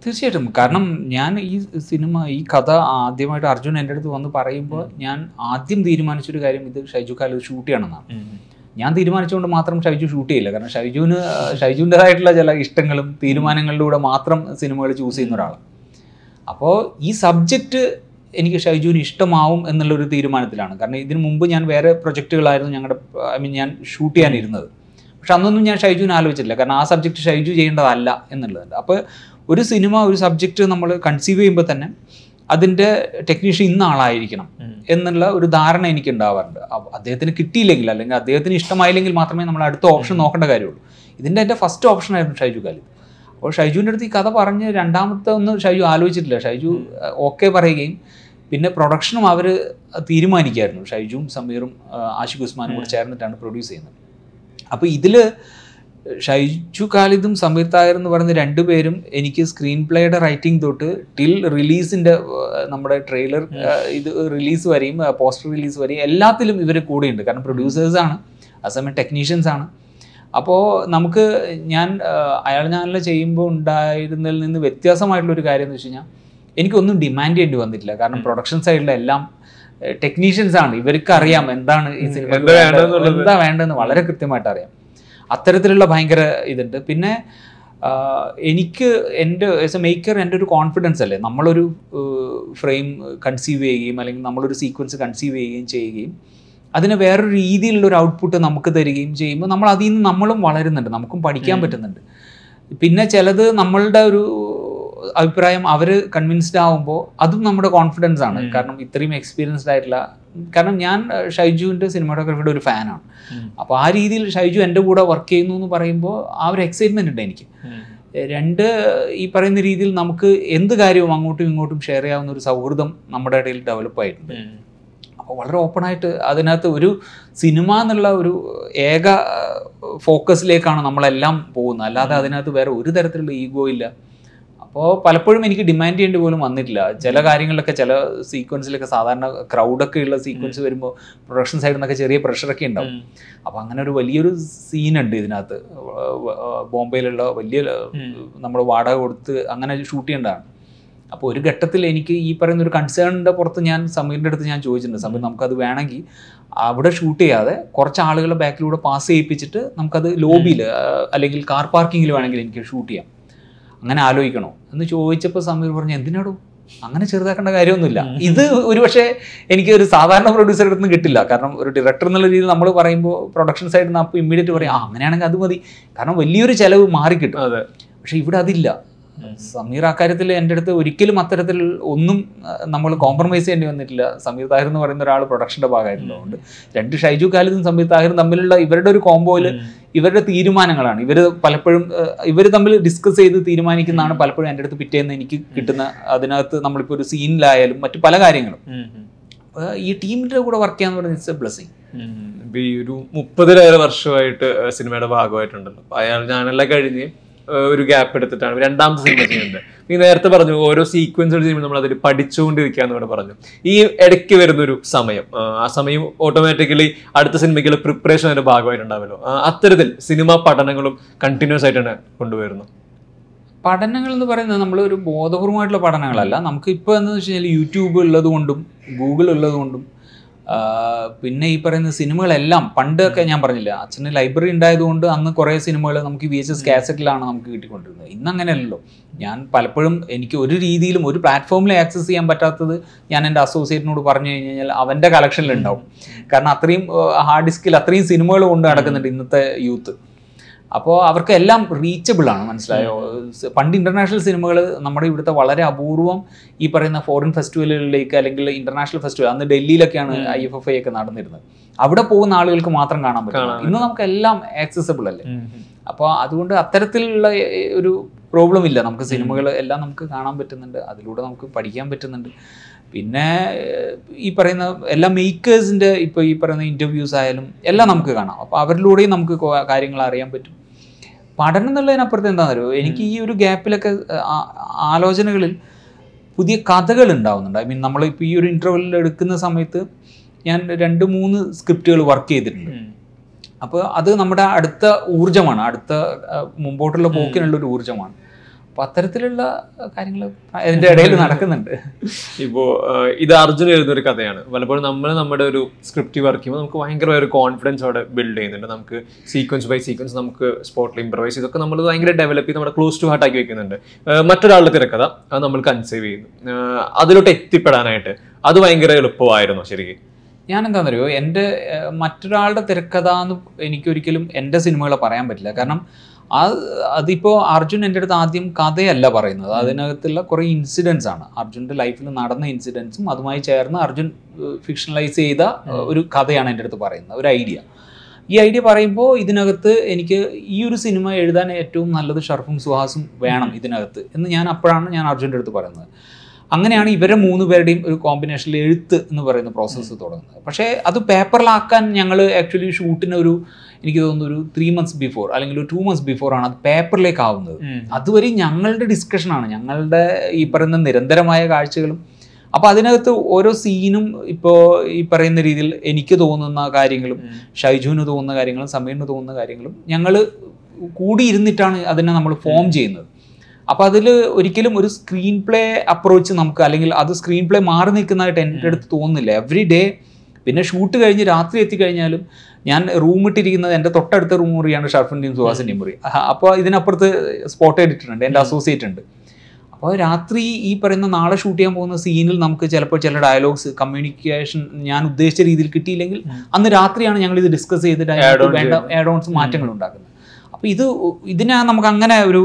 തീർച്ചയായിട്ടും കാരണം ഞാൻ ഈ സിനിമ ഈ കഥ ആദ്യമായിട്ട് അർജുൻ എൻ്റെ അടുത്ത് വന്ന് പറയുമ്പോൾ ഞാൻ ആദ്യം തീരുമാനിച്ചൊരു കാര്യം ഇത് ഷൈജു കാലത്ത് ഷൂട്ട് ചെയ്യണമെന്നാണ് ഞാൻ തീരുമാനിച്ചുകൊണ്ട് മാത്രം ഷൈജു ഷൂട്ട് ചെയ്യില്ല കാരണം ഷൈജുവിന് ഷൈജുവിൻ്റെതായിട്ടുള്ള ചില ഇഷ്ടങ്ങളും തീരുമാനങ്ങളിലൂടെ മാത്രം സിനിമകൾ ചൂസ് ചെയ്യുന്ന ഒരാളാണ് അപ്പോൾ ഈ സബ്ജക്റ്റ് എനിക്ക് ഷൈജുവിന് ഇഷ്ടമാവും എന്നുള്ളൊരു തീരുമാനത്തിലാണ് കാരണം ഇതിനു മുമ്പ് ഞാൻ വേറെ പ്രൊജക്റ്റുകളായിരുന്നു ഞങ്ങളുടെ ഐ മീൻ ഞാൻ ഷൂട്ട് ചെയ്യാനിരുന്നത് പക്ഷെ അന്നൊന്നും ഞാൻ ഷൈജുവിനെ ആലോചിച്ചില്ല കാരണം ആ സബ്ജക്റ്റ് ഷൈജു ചെയ്യേണ്ടതല്ല എന്നുള്ളതുണ്ട് അപ്പോൾ ഒരു സിനിമ ഒരു സബ്ജക്റ്റ് നമ്മൾ കൺസീവ് ചെയ്യുമ്പോൾ തന്നെ അതിൻ്റെ ടെക്നീഷ്യൻ ഇന്ന ആളായിരിക്കണം എന്നുള്ള ഒരു ധാരണ എനിക്ക് ഉണ്ടാവാറുണ്ട് അപ്പൊ അദ്ദേഹത്തിന് കിട്ടിയില്ലെങ്കിൽ അല്ലെങ്കിൽ അദ്ദേഹത്തിന് ഇഷ്ടമായില്ലെങ്കിൽ മാത്രമേ നമ്മൾ അടുത്ത ഓപ്ഷൻ നോക്കേണ്ട കാര്യമുള്ളൂ ഇതിൻ്റെ എൻ്റെ ഫസ്റ്റ് ഓപ്ഷൻ ആയിരുന്നു ഷൈജു കാലിദ് അപ്പോൾ ഷൈജുവിൻ്റെ അടുത്ത് ഈ കഥ പറഞ്ഞ് രണ്ടാമത്തെ ഒന്നും ഷൈജു ആലോചിച്ചിട്ടില്ല ഷൈജു ഓക്കെ പറയുകയും പിന്നെ പ്രൊഡക്ഷനും അവർ തീരുമാനിക്കായിരുന്നു ഷൈജുവും സമീറും ആ, ആഷിഖ് ഉസ്മാനും കൂടെ ചേർന്നിട്ടാണ് പ്രൊഡ്യൂസ് ചെയ്യുന്നത് അപ്പോൾ ഇതിൽ ഷൈജു ഖാലിദും സമീർ തായർ എന്ന് പറയുന്ന രണ്ടുപേരും എനിക്ക് സ്ക്രീൻ പ്ലേയുടെ റൈറ്റിംഗ് തൊട്ട് ടിൽ റിലീസിൻ്റെ നമ്മുടെ ട്രെയിലർ ഇത് റിലീസ് വരെയും പോസ്റ്റർ റിലീസ് വരെയും എല്ലാത്തിലും ഇവർ കൂടെയുണ്ട് കാരണം പ്രൊഡ്യൂസേഴ്സാണ് അസമയം ടെക്നീഷ്യൻസ് ആണ് അപ്പോൾ നമുക്ക് ഞാൻ ആ, അയാൾ ഞാനിൽ ചെയ്യുമ്പോൾ ഉണ്ടായിരുന്നതിൽ നിന്ന് വ്യത്യാസമായിട്ടുള്ളൊരു കാര്യം എന്ന് വെച്ച് കഴിഞ്ഞാൽ എനിക്കൊന്നും ഡിമാൻഡ് ചെയ്യേണ്ടി വന്നിട്ടില്ല കാരണം പ്രൊഡക്ഷൻ സൈഡിലെല്ലാം ടെക്നീഷ്യൻസ് ആണ് ഇവർക്ക് അറിയാം എന്താണ് ഈ സിനിമ എന്താ വേണ്ടതെന്നുള്ളത്. എന്താ വേണ്ടതെന്ന് വളരെ കൃത്യമായിട്ട് അറിയാം അത്തരത്തിലുള്ള ഭയങ്കര ഇതുണ്ട് പിന്നെ ആ, എനിക്ക് എൻ്റെ ആസ് എ മേക്കർ എൻ്റെ ഒരു കോൺഫിഡൻസ് അല്ലേ നമ്മളൊരു ഫ്രെയിം കൺസീവ് ചെയ്യുകയും അല്ലെങ്കിൽ നമ്മളൊരു സീക്വൻസ് കൺസീവ് ചെയ്യുകയും ചെയ്യുകയും അതിന് വേറൊരു രീതിയിലുള്ള ഒരു ഔട്ട്പുട്ട് നമുക്ക് തരികയും ചെയ്യുമ്പോൾ നമ്മൾ അതിൽ നിന്ന് നമ്മളും വളരുന്നുണ്ട് നമുക്കും പഠിക്കാൻ പറ്റുന്നുണ്ട് പിന്നെ ചിലത് നമ്മളുടെ ഒരു അഭിപ്രായം അവർ കൺവിൻസ്ഡ് ആവുമ്പോൾ അതും നമ്മുടെ കോൺഫിഡൻസ് ആണ് കാരണം ഇത്രയും എക്സ്പീരിയൻസ്ഡ് ആയിട്ടുള്ള കാരണം ഞാൻ ഏഹ്, ഷൈജുവിൻ്റെ സിനിമാറ്റോഗ്രാഫിയുടെ ഒരു ഫാനാണ് അപ്പോൾ ആ രീതിയിൽ ഷൈജു എൻ്റെ കൂടെ വർക്ക് ചെയ്യുന്നു എന്ന് പറയുമ്പോൾ ആ ഒരു എക്സൈറ്റ്മെൻ്റ് ഉണ്ട് എനിക്ക് രണ്ട് ഈ പറയുന്ന രീതിയിൽ നമുക്ക് എന്ത് കാര്യവും അങ്ങോട്ടും ഇങ്ങോട്ടും ഷെയർ ചെയ്യാവുന്ന ഒരു സൗഹൃദം നമ്മുടെ ഇടയിൽ ഡെവലപ്പ് ആയിട്ടുണ്ട് അപ്പോൾ വളരെ ഓപ്പണായിട്ട് അതിനകത്ത് ഒരു സിനിമ എന്നുള്ള ഒരു ഏക ഫോക്കസിലേക്കാണ് നമ്മളെല്ലാം പോകുന്നത് അല്ലാതെ അതിനകത്ത് വേറെ ഒരു തരത്തിലുള്ള ഈഗോ ഇല്ല അപ്പോൾ പലപ്പോഴും എനിക്ക് ഡിമാൻഡ് ചെയ്യേണ്ടി പോലും വന്നിട്ടില്ല ചില കാര്യങ്ങളിലൊക്കെ ചില സീക്വൻസിലൊക്കെ സാധാരണ ക്രൗഡൊക്കെ ഉള്ള സീക്വൻസ് വരുമ്പോൾ പ്രൊഡക്ഷൻ സൈഡിൽ നിന്നൊക്കെ ചെറിയ പ്രഷറൊക്കെ ഉണ്ടാവും അപ്പോൾ അങ്ങനെ ഒരു വലിയൊരു സീനുണ്ട് ഇതിനകത്ത് ബോംബെയിലുള്ള വലിയ നമ്മൾ വാടക കൊടുത്ത് അങ്ങനെ ഷൂട്ട് ചെയ്യേണ്ടതാണ് അപ്പോൾ ഒരു ഘട്ടത്തിൽ എനിക്ക് ഈ പറയുന്ന ഒരു കൺസേണിൻ്റെ പുറത്ത് ഞാൻ സമീറിൻ്റെ അടുത്ത് ഞാൻ ചോദിച്ചിട്ടുണ്ട് സമീർ നമുക്കത് വേണമെങ്കിൽ അവിടെ ഷൂട്ട് ചെയ്യാതെ കുറച്ച് ആളുകളെ ബാക്കിലൂടെ പാസ് ചെയ്യിപ്പിച്ചിട്ട് നമുക്കത് ലോബിയിൽ അല്ലെങ്കിൽ കാർ പാർക്കിങ്ങിൽ വേണമെങ്കിൽ എനിക്ക് ഷൂട്ട് ചെയ്യാം അങ്ങനെ ആലോചിക്കണോ എന്ന് ചോദിച്ചപ്പോൾ സമീർ പറഞ്ഞു എന്തിനാടോ അങ്ങനെ ചെറുതാക്കേണ്ട കാര്യമൊന്നുമില്ല ഇത് ഒരുപക്ഷെ എനിക്ക് ഒരു സാധാരണ പ്രൊഡ്യൂസറുടെ അടുത്ത് നിന്ന് കിട്ടില്ല കാരണം ഒരു ഡയറക്ടർ എന്നുള്ള രീതിയിൽ നമ്മൾ പറയുമ്പോൾ പ്രൊഡക്ഷൻ സൈഡിൽ നിന്ന് അപ്പോൾ ഇമ്മീഡിയറ്റ് പറയും ആ അങ്ങനെയാണെങ്കിൽ അത് മതി കാരണം വലിയൊരു ചിലവ് മാറിക്കിട്ടും അതെ പക്ഷെ ഇവിടെ അതില്ല സമീർ അക്കാര്യത്തിൽ എൻ്റെ അടുത്ത് ഒരിക്കലും അത്തരത്തിൽ ഒന്നും നമ്മൾ കോംപ്രമൈസ് ചെയ്യേണ്ടി വന്നിട്ടില്ല സമീർ താഹിർ എന്ന് പറയുന്ന ഒരാൾ പ്രൊഡക്ഷൻ്റെ ഭാഗമായിട്ടുള്ളതുകൊണ്ട് രണ്ട് ഷൈജു ഖാലിദും സമീർ താഹിറും തമ്മിലുള്ള ഇവരുടെ ഒരു കോംബോയിൽ ഇവരുടെ തീരുമാനങ്ങളാണ് ഇവർ പലപ്പോഴും ഇവർ തമ്മിൽ ഡിസ്കസ് ചെയ്ത് തീരുമാനിക്കുന്നതാണ് പലപ്പോഴും എൻ്റെ അടുത്ത് പിറ്റേന്ന് എനിക്ക് കിട്ടുന്ന അതിനകത്ത് നമ്മളിപ്പോൾ ഒരു സീനിലായാലും മറ്റു പല കാര്യങ്ങളും അപ്പൊ ഈ ടീമിൻ്റെ കൂടെ വർക്ക് ചെയ്യാന്ന് പറയുന്നത് ഇറ്റ്സ് എ ബ്ലെസ്സിങ് ഇപ്പൊ ഈ ഒരു മുപ്പതിലേറെ വർഷമായിട്ട് ഏഹ് സിനിമയുടെ ഭാഗമായിട്ടുണ്ടല്ലോ അപ്പൊ അയാൾ ഞാനെല്ലാം കഴിഞ്ഞ് ഏഹ് ഒരു ഗ്യാപ്പ് എടുത്തിട്ടാണ് രണ്ടാമത്തെ സിനിമ ചെയ്യുന്നത് നീ നേരത്തെ പറഞ്ഞു ഓരോ സീക്വൻസ് ചെയ്യുമ്പോൾ നമ്മൾ അതിൽ പഠിച്ചുകൊണ്ടിരിക്കുകയെന്ന് ഇവിടെ പറഞ്ഞു ഈ ഇടയ്ക്ക് വരുന്നൊരു സമയം ആഹ് ആ സമയം ഓട്ടോമാറ്റിക്കലി അടുത്ത സിനിമയ്ക്കുള്ള പ്രിപ്പറേഷൻ അതിന്റെ ഭാഗമായിട്ടുണ്ടാവല്ലോ ആഹ് അത്തരത്തിൽ സിനിമ പഠനങ്ങളും കണ്ടിന്യൂസ് ആയിട്ടാണ് കൊണ്ടുവരുന്നത് പഠനങ്ങൾ എന്ന് പറയുന്നത് നമ്മൾ ഒരു ബോധപൂർവമായിട്ടുള്ള പഠനങ്ങളല്ല നമുക്ക് ഇപ്പോൾ എന്ന് വെച്ച് കഴിഞ്ഞാൽ യൂട്യൂബ് ഉള്ളത് കൊണ്ടും ഗൂഗിൾ ഉള്ളത് കൊണ്ടും ആ, പിന്നെ ഈ പറയുന്ന സിനിമകളെല്ലാം പണ്ടൊക്കെ ഞാൻ പറഞ്ഞില്ല അച്ഛന് ലൈബ്രറി ഉണ്ടായതുകൊണ്ട് അന്ന് കുറേ സിനിമകൾ നമുക്ക് വി എച്ച് എസ് കാസറ്റിലാണ് നമുക്ക് കിട്ടിക്കൊണ്ടിരുന്നത് ഇന്ന് അങ്ങനെയല്ലല്ലോ ഞാൻ പലപ്പോഴും എനിക്ക് ഒരു രീതിയിലും ഒരു പ്ലാറ്റ്ഫോമിൽ ആക്സസ് ചെയ്യാൻ പറ്റാത്തത് ഞാൻ എൻ്റെ അസോസിയേറ്റിനോട് പറഞ്ഞു കഴിഞ്ഞ് കഴിഞ്ഞാൽ അവൻ്റെ കളക്ഷനിൽ ഉണ്ടാവും കാരണം അത്രയും ഹാർഡ് ഡിസ്കിൽ അത്രയും സിനിമകൾ കൊണ്ട് നടക്കുന്നുണ്ട് ഇന്നത്തെ യൂത്ത് അപ്പോൾ അവർക്ക് എല്ലാം റീച്ചബിൾ ആണ് മനസ്സിലായോ സ് പണ്ട് ഇന്റർനാഷണൽ സിനിമകൾ നമ്മുടെ ഇവിടുത്തെ വളരെ അപൂർവം ഈ പറയുന്ന ഫോറിൻ ഫെസ്റ്റിവലുകളിലേക്ക് അല്ലെങ്കിൽ ഇന്റർനാഷണൽ ഫെസ്റ്റിവൽ അന്ന് ഡൽഹിയിലൊക്കെയാണ് ഐ എഫ് എഫ് ഐ ഒക്കെ നടന്നിരുന്നത് അവിടെ പോകുന്ന ആളുകൾക്ക് മാത്രം കാണാൻ പറ്റും കാണാൻ ഇന്ന് നമുക്ക് എല്ലാം ആക്സസബിൾ അല്ലേ അപ്പോൾ അതുകൊണ്ട് അത്തരത്തിലുള്ള ഏ- ഒരു പ്രോബ്ലം ഇല്ല നമുക്ക് സിനിമകൾ എല്ലാം നമുക്ക് കാണാൻ പറ്റുന്നുണ്ട് അതിലൂടെ നമുക്ക് പഠിക്കാൻ പറ്റുന്നുണ്ട് പിന്നെ ഏഹ്, ഈ പറയുന്ന എല്ലാ മേക്കേഴ്സിൻ്റെ ഇപ്പോൾ ഈ പറയുന്ന ഇൻ്റർവ്യൂസ് ആയാലും എല്ലാം നമുക്ക് കാണാം അപ്പോൾ അവരിലൂടെയും നമുക്ക് കൊ- കാര്യങ്ങൾ അറിയാൻ പറ്റും പഠനം എന്നുള്ളതിനപ്പുറത്ത് എന്താണെന്ന് അറിയോ എനിക്ക് ഈ ഒരു ഗ്യാപ്പിലൊക്കെ ആ- ആലോചനകളിൽ പുതിയ കഥകൾ ഉണ്ടാവുന്നുണ്ട് ഐ മീൻ നമ്മളിപ്പോൾ ഈ ഒരു ഇൻ്റർവെല്ലിൽ എടുക്കുന്ന സമയത്ത് ഞാൻ രണ്ട് മൂന്ന് സ്ക്രിപ്റ്റുകൾ വർക്ക് ചെയ്തിട്ടുണ്ട് അപ്പോൾ അത് നമ്മുടെ അടുത്ത ഊർജ്ജമാണ് അടുത്ത ആ, മുമ്പോട്ടുള്ള പോക്കിനുള്ള ഒരു ഊർജ്ജമാണ് അപ്പം അത്തരത്തിലുള്ള കാര്യങ്ങൾ അതിൻ്റെ ഇടയിൽ നടക്കുന്നുണ്ട് ഇപ്പോൾ ഇത് അർജുൻ എഴുതുന്ന ഒരു കഥയാണ് പലപ്പോഴും നമ്മൾ നമ്മുടെ ഒരു സ്ക്രിപ്റ്റ് വർക്ക് ചെയ്യുമ്പോൾ നമുക്ക് ഭയങ്കര ഒരു കോൺഫിഡൻസ് അവിടെ ബിൽഡ് ചെയ്യുന്നുണ്ട് നമുക്ക് സീക്വൻസ് ബൈ സീക്വൻസ് നമുക്ക് സ്പോട്ടിൽ ഇംപ്രവൈസ് ഇതൊക്കെ നമ്മൾ ഭയങ്കര ഡെവലപ്പ് ചെയ്ത് നമ്മുടെ ക്ലോസ് ടു ഹാർട്ട് ആക്കി വെക്കുന്നുണ്ട് ഏഹ് മറ്റൊരാളുടെ തിരക്കഥ അത് നമ്മൾ കൺസീവ് ചെയ്യുന്നു ഏഹ് അതിലോട്ട് എത്തിപ്പെടാനായിട്ട് അത് ഭയങ്കര എളുപ്പമായിരുന്നു ശരിക്കും ഞാൻ എന്താണെന്നറിയോ എൻ്റെ ഏഹ്, മറ്റൊരാളുടെ തിരക്കഥ എന്ന് എനിക്കൊരിക്കലും എൻ്റെ സിനിമകളെ പറയാൻ പറ്റില്ല കാരണം ആ അതിപ്പോൾ അർജുൻ എൻ്റെ അടുത്ത് ആദ്യം കഥയല്ല പറയുന്നത് അതിനകത്തുള്ള കുറേ ഇൻസിഡൻസ് ആണ് അർജുൻ്റെ ലൈഫിൽ നടന്ന ഇൻസിഡൻസും അതുമായി ചേർന്ന് അർജുൻ ഫിക്ഷണലൈസ് ചെയ്ത ഏഹ്, ഒരു കഥയാണ് എൻ്റെ അടുത്ത് പറയുന്നത് ഒരു ഐഡിയ ഈ ഐഡിയ പറയുമ്പോൾ ഇതിനകത്ത് എനിക്ക് ഈ ഒരു സിനിമ എഴുതാൻ ഏറ്റവും നല്ലത് ഷർഫും സുഹാസും വേണം ഇതിനകത്ത് എന്ന് ഞാൻ അപ്പോഴാണ് ഞാൻ അർജുൻ്റെ അടുത്ത് പറയുന്നത് അങ്ങനെയാണ് ഇവരെ മൂന്ന് പേരുടെയും ഒരു കോമ്പിനേഷനിൽ എഴുത്ത് എന്ന് പറയുന്ന പ്രോസസ്സ് തുടങ്ങുന്നത് പക്ഷേ അത് പേപ്പറിലാക്കാൻ ഞങ്ങൾ ആക്ച്വലി ഷൂട്ടിന് ഒരു എനിക്ക് തോന്നുന്നു ഒരു ത്രീ മന്ത്സ് ബിഫോർ അല്ലെങ്കിൽ ഒരു ടു മന്ത്സ് ബിഫോർ ആണ് അത് പേപ്പറിലേക്ക് ആവുന്നത് അതുവരെ ഞങ്ങളുടെ ഡിസ്കഷനാണ് ഞങ്ങളുടെ ഈ പറയുന്ന നിരന്തരമായ കാഴ്ചകളും അപ്പോൾ അതിനകത്ത് ഓരോ സീനും ഇപ്പോൾ ഈ പറയുന്ന രീതിയിൽ എനിക്ക് തോന്നുന്ന കാര്യങ്ങളും ഷൈജുവിന് തോന്നുന്ന കാര്യങ്ങളും സമീറിന് തോന്നുന്ന കാര്യങ്ങളും ഞങ്ങൾ കൂടിയിരുന്നിട്ടാണ് അതിനെ നമ്മൾ ഫോം ചെയ്യുന്നത് അപ്പോൾ അതിൽ ഒരിക്കലും ഒരു സ്ക്രീൻ പ്ലേ അപ്രോച്ച് നമുക്ക് അല്ലെങ്കിൽ അത് സ്ക്രീൻ പ്ലേ മാറി നിൽക്കുന്നതായിട്ട് എൻ്റെ അടുത്ത് തോന്നുന്നില്ല എവറി ഡേ പിന്നെ ഷൂട്ട് കഴിഞ്ഞ് രാത്രി എത്തിക്കഴിഞ്ഞാലും ഞാൻ റൂം ഇട്ടിരിക്കുന്നത് എൻ്റെ തൊട്ടടുത്ത റൂം മുറിയാണ് ഷർഫിൻ്റെയും സുഹാസിൻ്റെയും മുറി അപ്പോൾ ഇതിനപ്പുറത്ത് സ്പോട്ട് എഡിറ്റർ ഉണ്ട് എൻ്റെ അസോസിയേറ്റ് ഉണ്ട് അപ്പോൾ രാത്രി ഈ പറയുന്ന നാളെ ഷൂട്ട് ചെയ്യാൻ പോകുന്ന സീനിൽ നമുക്ക് ചിലപ്പോൾ ചില ഡയലോഗ്സ് കമ്മ്യൂണിക്കേഷൻ ഞാൻ ഉദ്ദേശിച്ച രീതിയിൽ കിട്ടിയില്ലെങ്കിൽ അന്ന് രാത്രിയാണ് ഞങ്ങൾ ഇത് ഡിസ്കസ് ചെയ്തിട്ട് അതിനകത്ത് Add-on വേണ്ട ആഡ് ഓൺസ് മാറ്റങ്ങൾ ഉണ്ടാക്കുന്നത് അപ്പോൾ ഇത് ഇതിനെ നമുക്ക് അങ്ങനെ ഒരു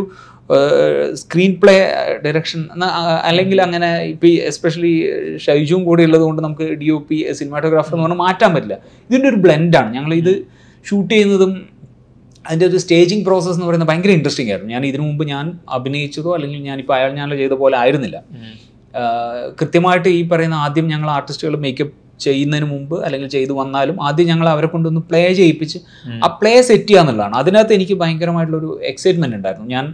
സ്ക്രീൻ പ്ലേ ഡയറക്ഷൻ അല്ലെങ്കിൽ അങ്ങനെ ഇപ്പം എസ്പെഷ്യലി ഷൈജുവും കൂടി ഉള്ളത് കൊണ്ട് നമുക്ക് ഡി ഒ പി സിനിമാറ്റോഗ്രാഫർ എന്ന് പറഞ്ഞാൽ മാറ്റാൻ പറ്റില്ല ഇതിൻ്റെ ഒരു ബ്ലെൻഡാണ് ഞങ്ങൾ ഇത് ഷൂട്ട് ചെയ്യുന്നതും അതിൻ്റെ ഒരു സ്റ്റേജിങ് പ്രോസസ്സ് എന്ന് പറയുന്നത് ഭയങ്കര ഇൻട്രസ്റ്റിംഗ് ആയിരുന്നു ഞാൻ ഇതിനു മുമ്പ് ഞാൻ അഭിനയിച്ചതോ അല്ലെങ്കിൽ ഞാനിപ്പോൾ അയാൾ ഞാൻ ചെയ്ത പോലെ ആയിരുന്നില്ല ആഹ് കൃത്യമായിട്ട് ഈ പറയുന്ന ആദ്യം ഞങ്ങൾ ആർട്ടിസ്റ്റുകൾ മേക്കപ്പ് ചെയ്യുന്നതിന് മുമ്പ് അല്ലെങ്കിൽ ചെയ്തു വന്നാലും ആദ്യം ഞങ്ങൾ അവരെ കൊണ്ടൊന്ന് പ്ലേ ചെയ്യിപ്പിച്ച് ആ പ്ലേ സെറ്റ് ചെയ്യുക എന്നുള്ളതാണ് അതിനകത്ത് എനിക്ക് ഭയങ്കരമായിട്ടുള്ളൊരു എക്സൈറ്റ്മെൻറ്റ് ഉണ്ടായിരുന്നു ഞാൻ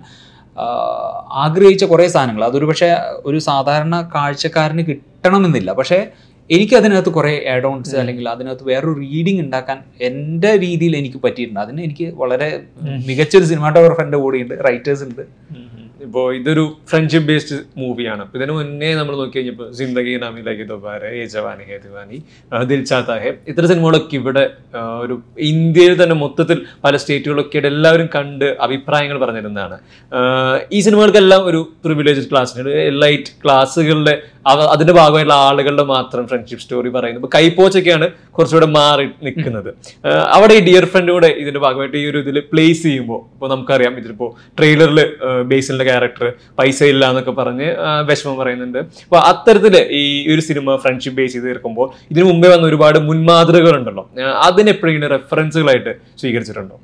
ആഹ് ആഗ്രഹിച്ച കുറേ സാധനങ്ങൾ അതൊരു പക്ഷേ ഒരു സാധാരണ കാഴ്ചക്കാരന് കിട്ടണമെന്നില്ല പക്ഷേ എനിക്ക് അതിനകത്ത് കുറേ ആഡ് ഓൺസ് അല്ലെങ്കിൽ അതിനകത്ത് വേറൊരു റീഡിങ് ഉണ്ടാക്കാൻ എൻ്റെ രീതിയിൽ എനിക്ക് പറ്റിയിട്ടുണ്ട് അതിന് എനിക്ക് വളരെ മികച്ചൊരു സിനിമാറ്റോഗ്രാഫറിൻ്റെ കൂടെയുണ്ട് റൈറ്റേഴ്സ് ഉണ്ട് ഇപ്പോൾ ഇതൊരു ഫ്രണ്ട്ഷിപ്പ് ബേസ്ഡ് മൂവിയാണ് ഇപ്പൊ ഇതിന് മുന്നേ നമ്മൾ നോക്കി കഴിഞ്ഞപ്പോൾ സിന്ദഗി നാമി ലഗി ദോബാര ഏ ജവാനി ഹേ ദിവാനി ആ, ദിൽ ചാത്ത ഹേ ഇത്ര സിനിമകളൊക്കെ ഇവിടെ ആ, ഒരു ഇന്ത്യയിൽ തന്നെ മൊത്തത്തിൽ പല സ്റ്റേറ്റുകളൊക്കെ ആയിട്ട് എല്ലാവരും കണ്ട് അഭിപ്രായങ്ങൾ പറഞ്ഞിരുന്നതാണ് ആ, ഈ സിനിമകൾക്കെല്ലാം ഒരു പ്രിവിലേജ് ക്ലാസ്സിന് എലൈറ്റ് ക്ലാസ്സുകളുടെ അവ- അതിന്റെ ഭാഗമായിട്ടുള്ള ആളുകളുടെ മാത്രം ഫ്രണ്ട്ഷിപ്പ് സ്റ്റോറി പറയുന്നത് ഇപ്പൊ കൈപ്പോച്ചൊക്കെയാണ് കുറച്ചുകൂടെ മാറി നിൽക്കുന്നത് ആഹ് അവിടെ ഈ ഡിയർ ഫ്രണ്ട് കൂടെ ഇതിന്റെ ഭാഗമായിട്ട് ഈ ഒരു ഇതിൽ പ്ലേസ് ചെയ്യുമ്പോൾ ഇപ്പോൾ നമുക്കറിയാം ഇതിലിപ്പോ ട്രെയിലറിൽ ബേസിലിന്റെ ക്യാരക്ടർ പൈസ ഇല്ല എന്നൊക്കെ പറഞ്ഞ് ആഹ് വിഷമം പറയുന്നുണ്ട് അപ്പൊ അത്തരത്തില് ഈ ഒരു സിനിമ ഫ്രണ്ട്ഷിപ്പ് ബേസ് ചെയ്ത് തീർക്കുമ്പോൾ ഇതിനു മുമ്പേ വന്ന ഒരുപാട് മുൻമാതൃകകൾ ഉണ്ടല്ലോ ആഹ് അതിനെപ്പോഴും റെഫറൻസുകളായിട്ട് സ്വീകരിച്ചിട്ടുണ്ടോ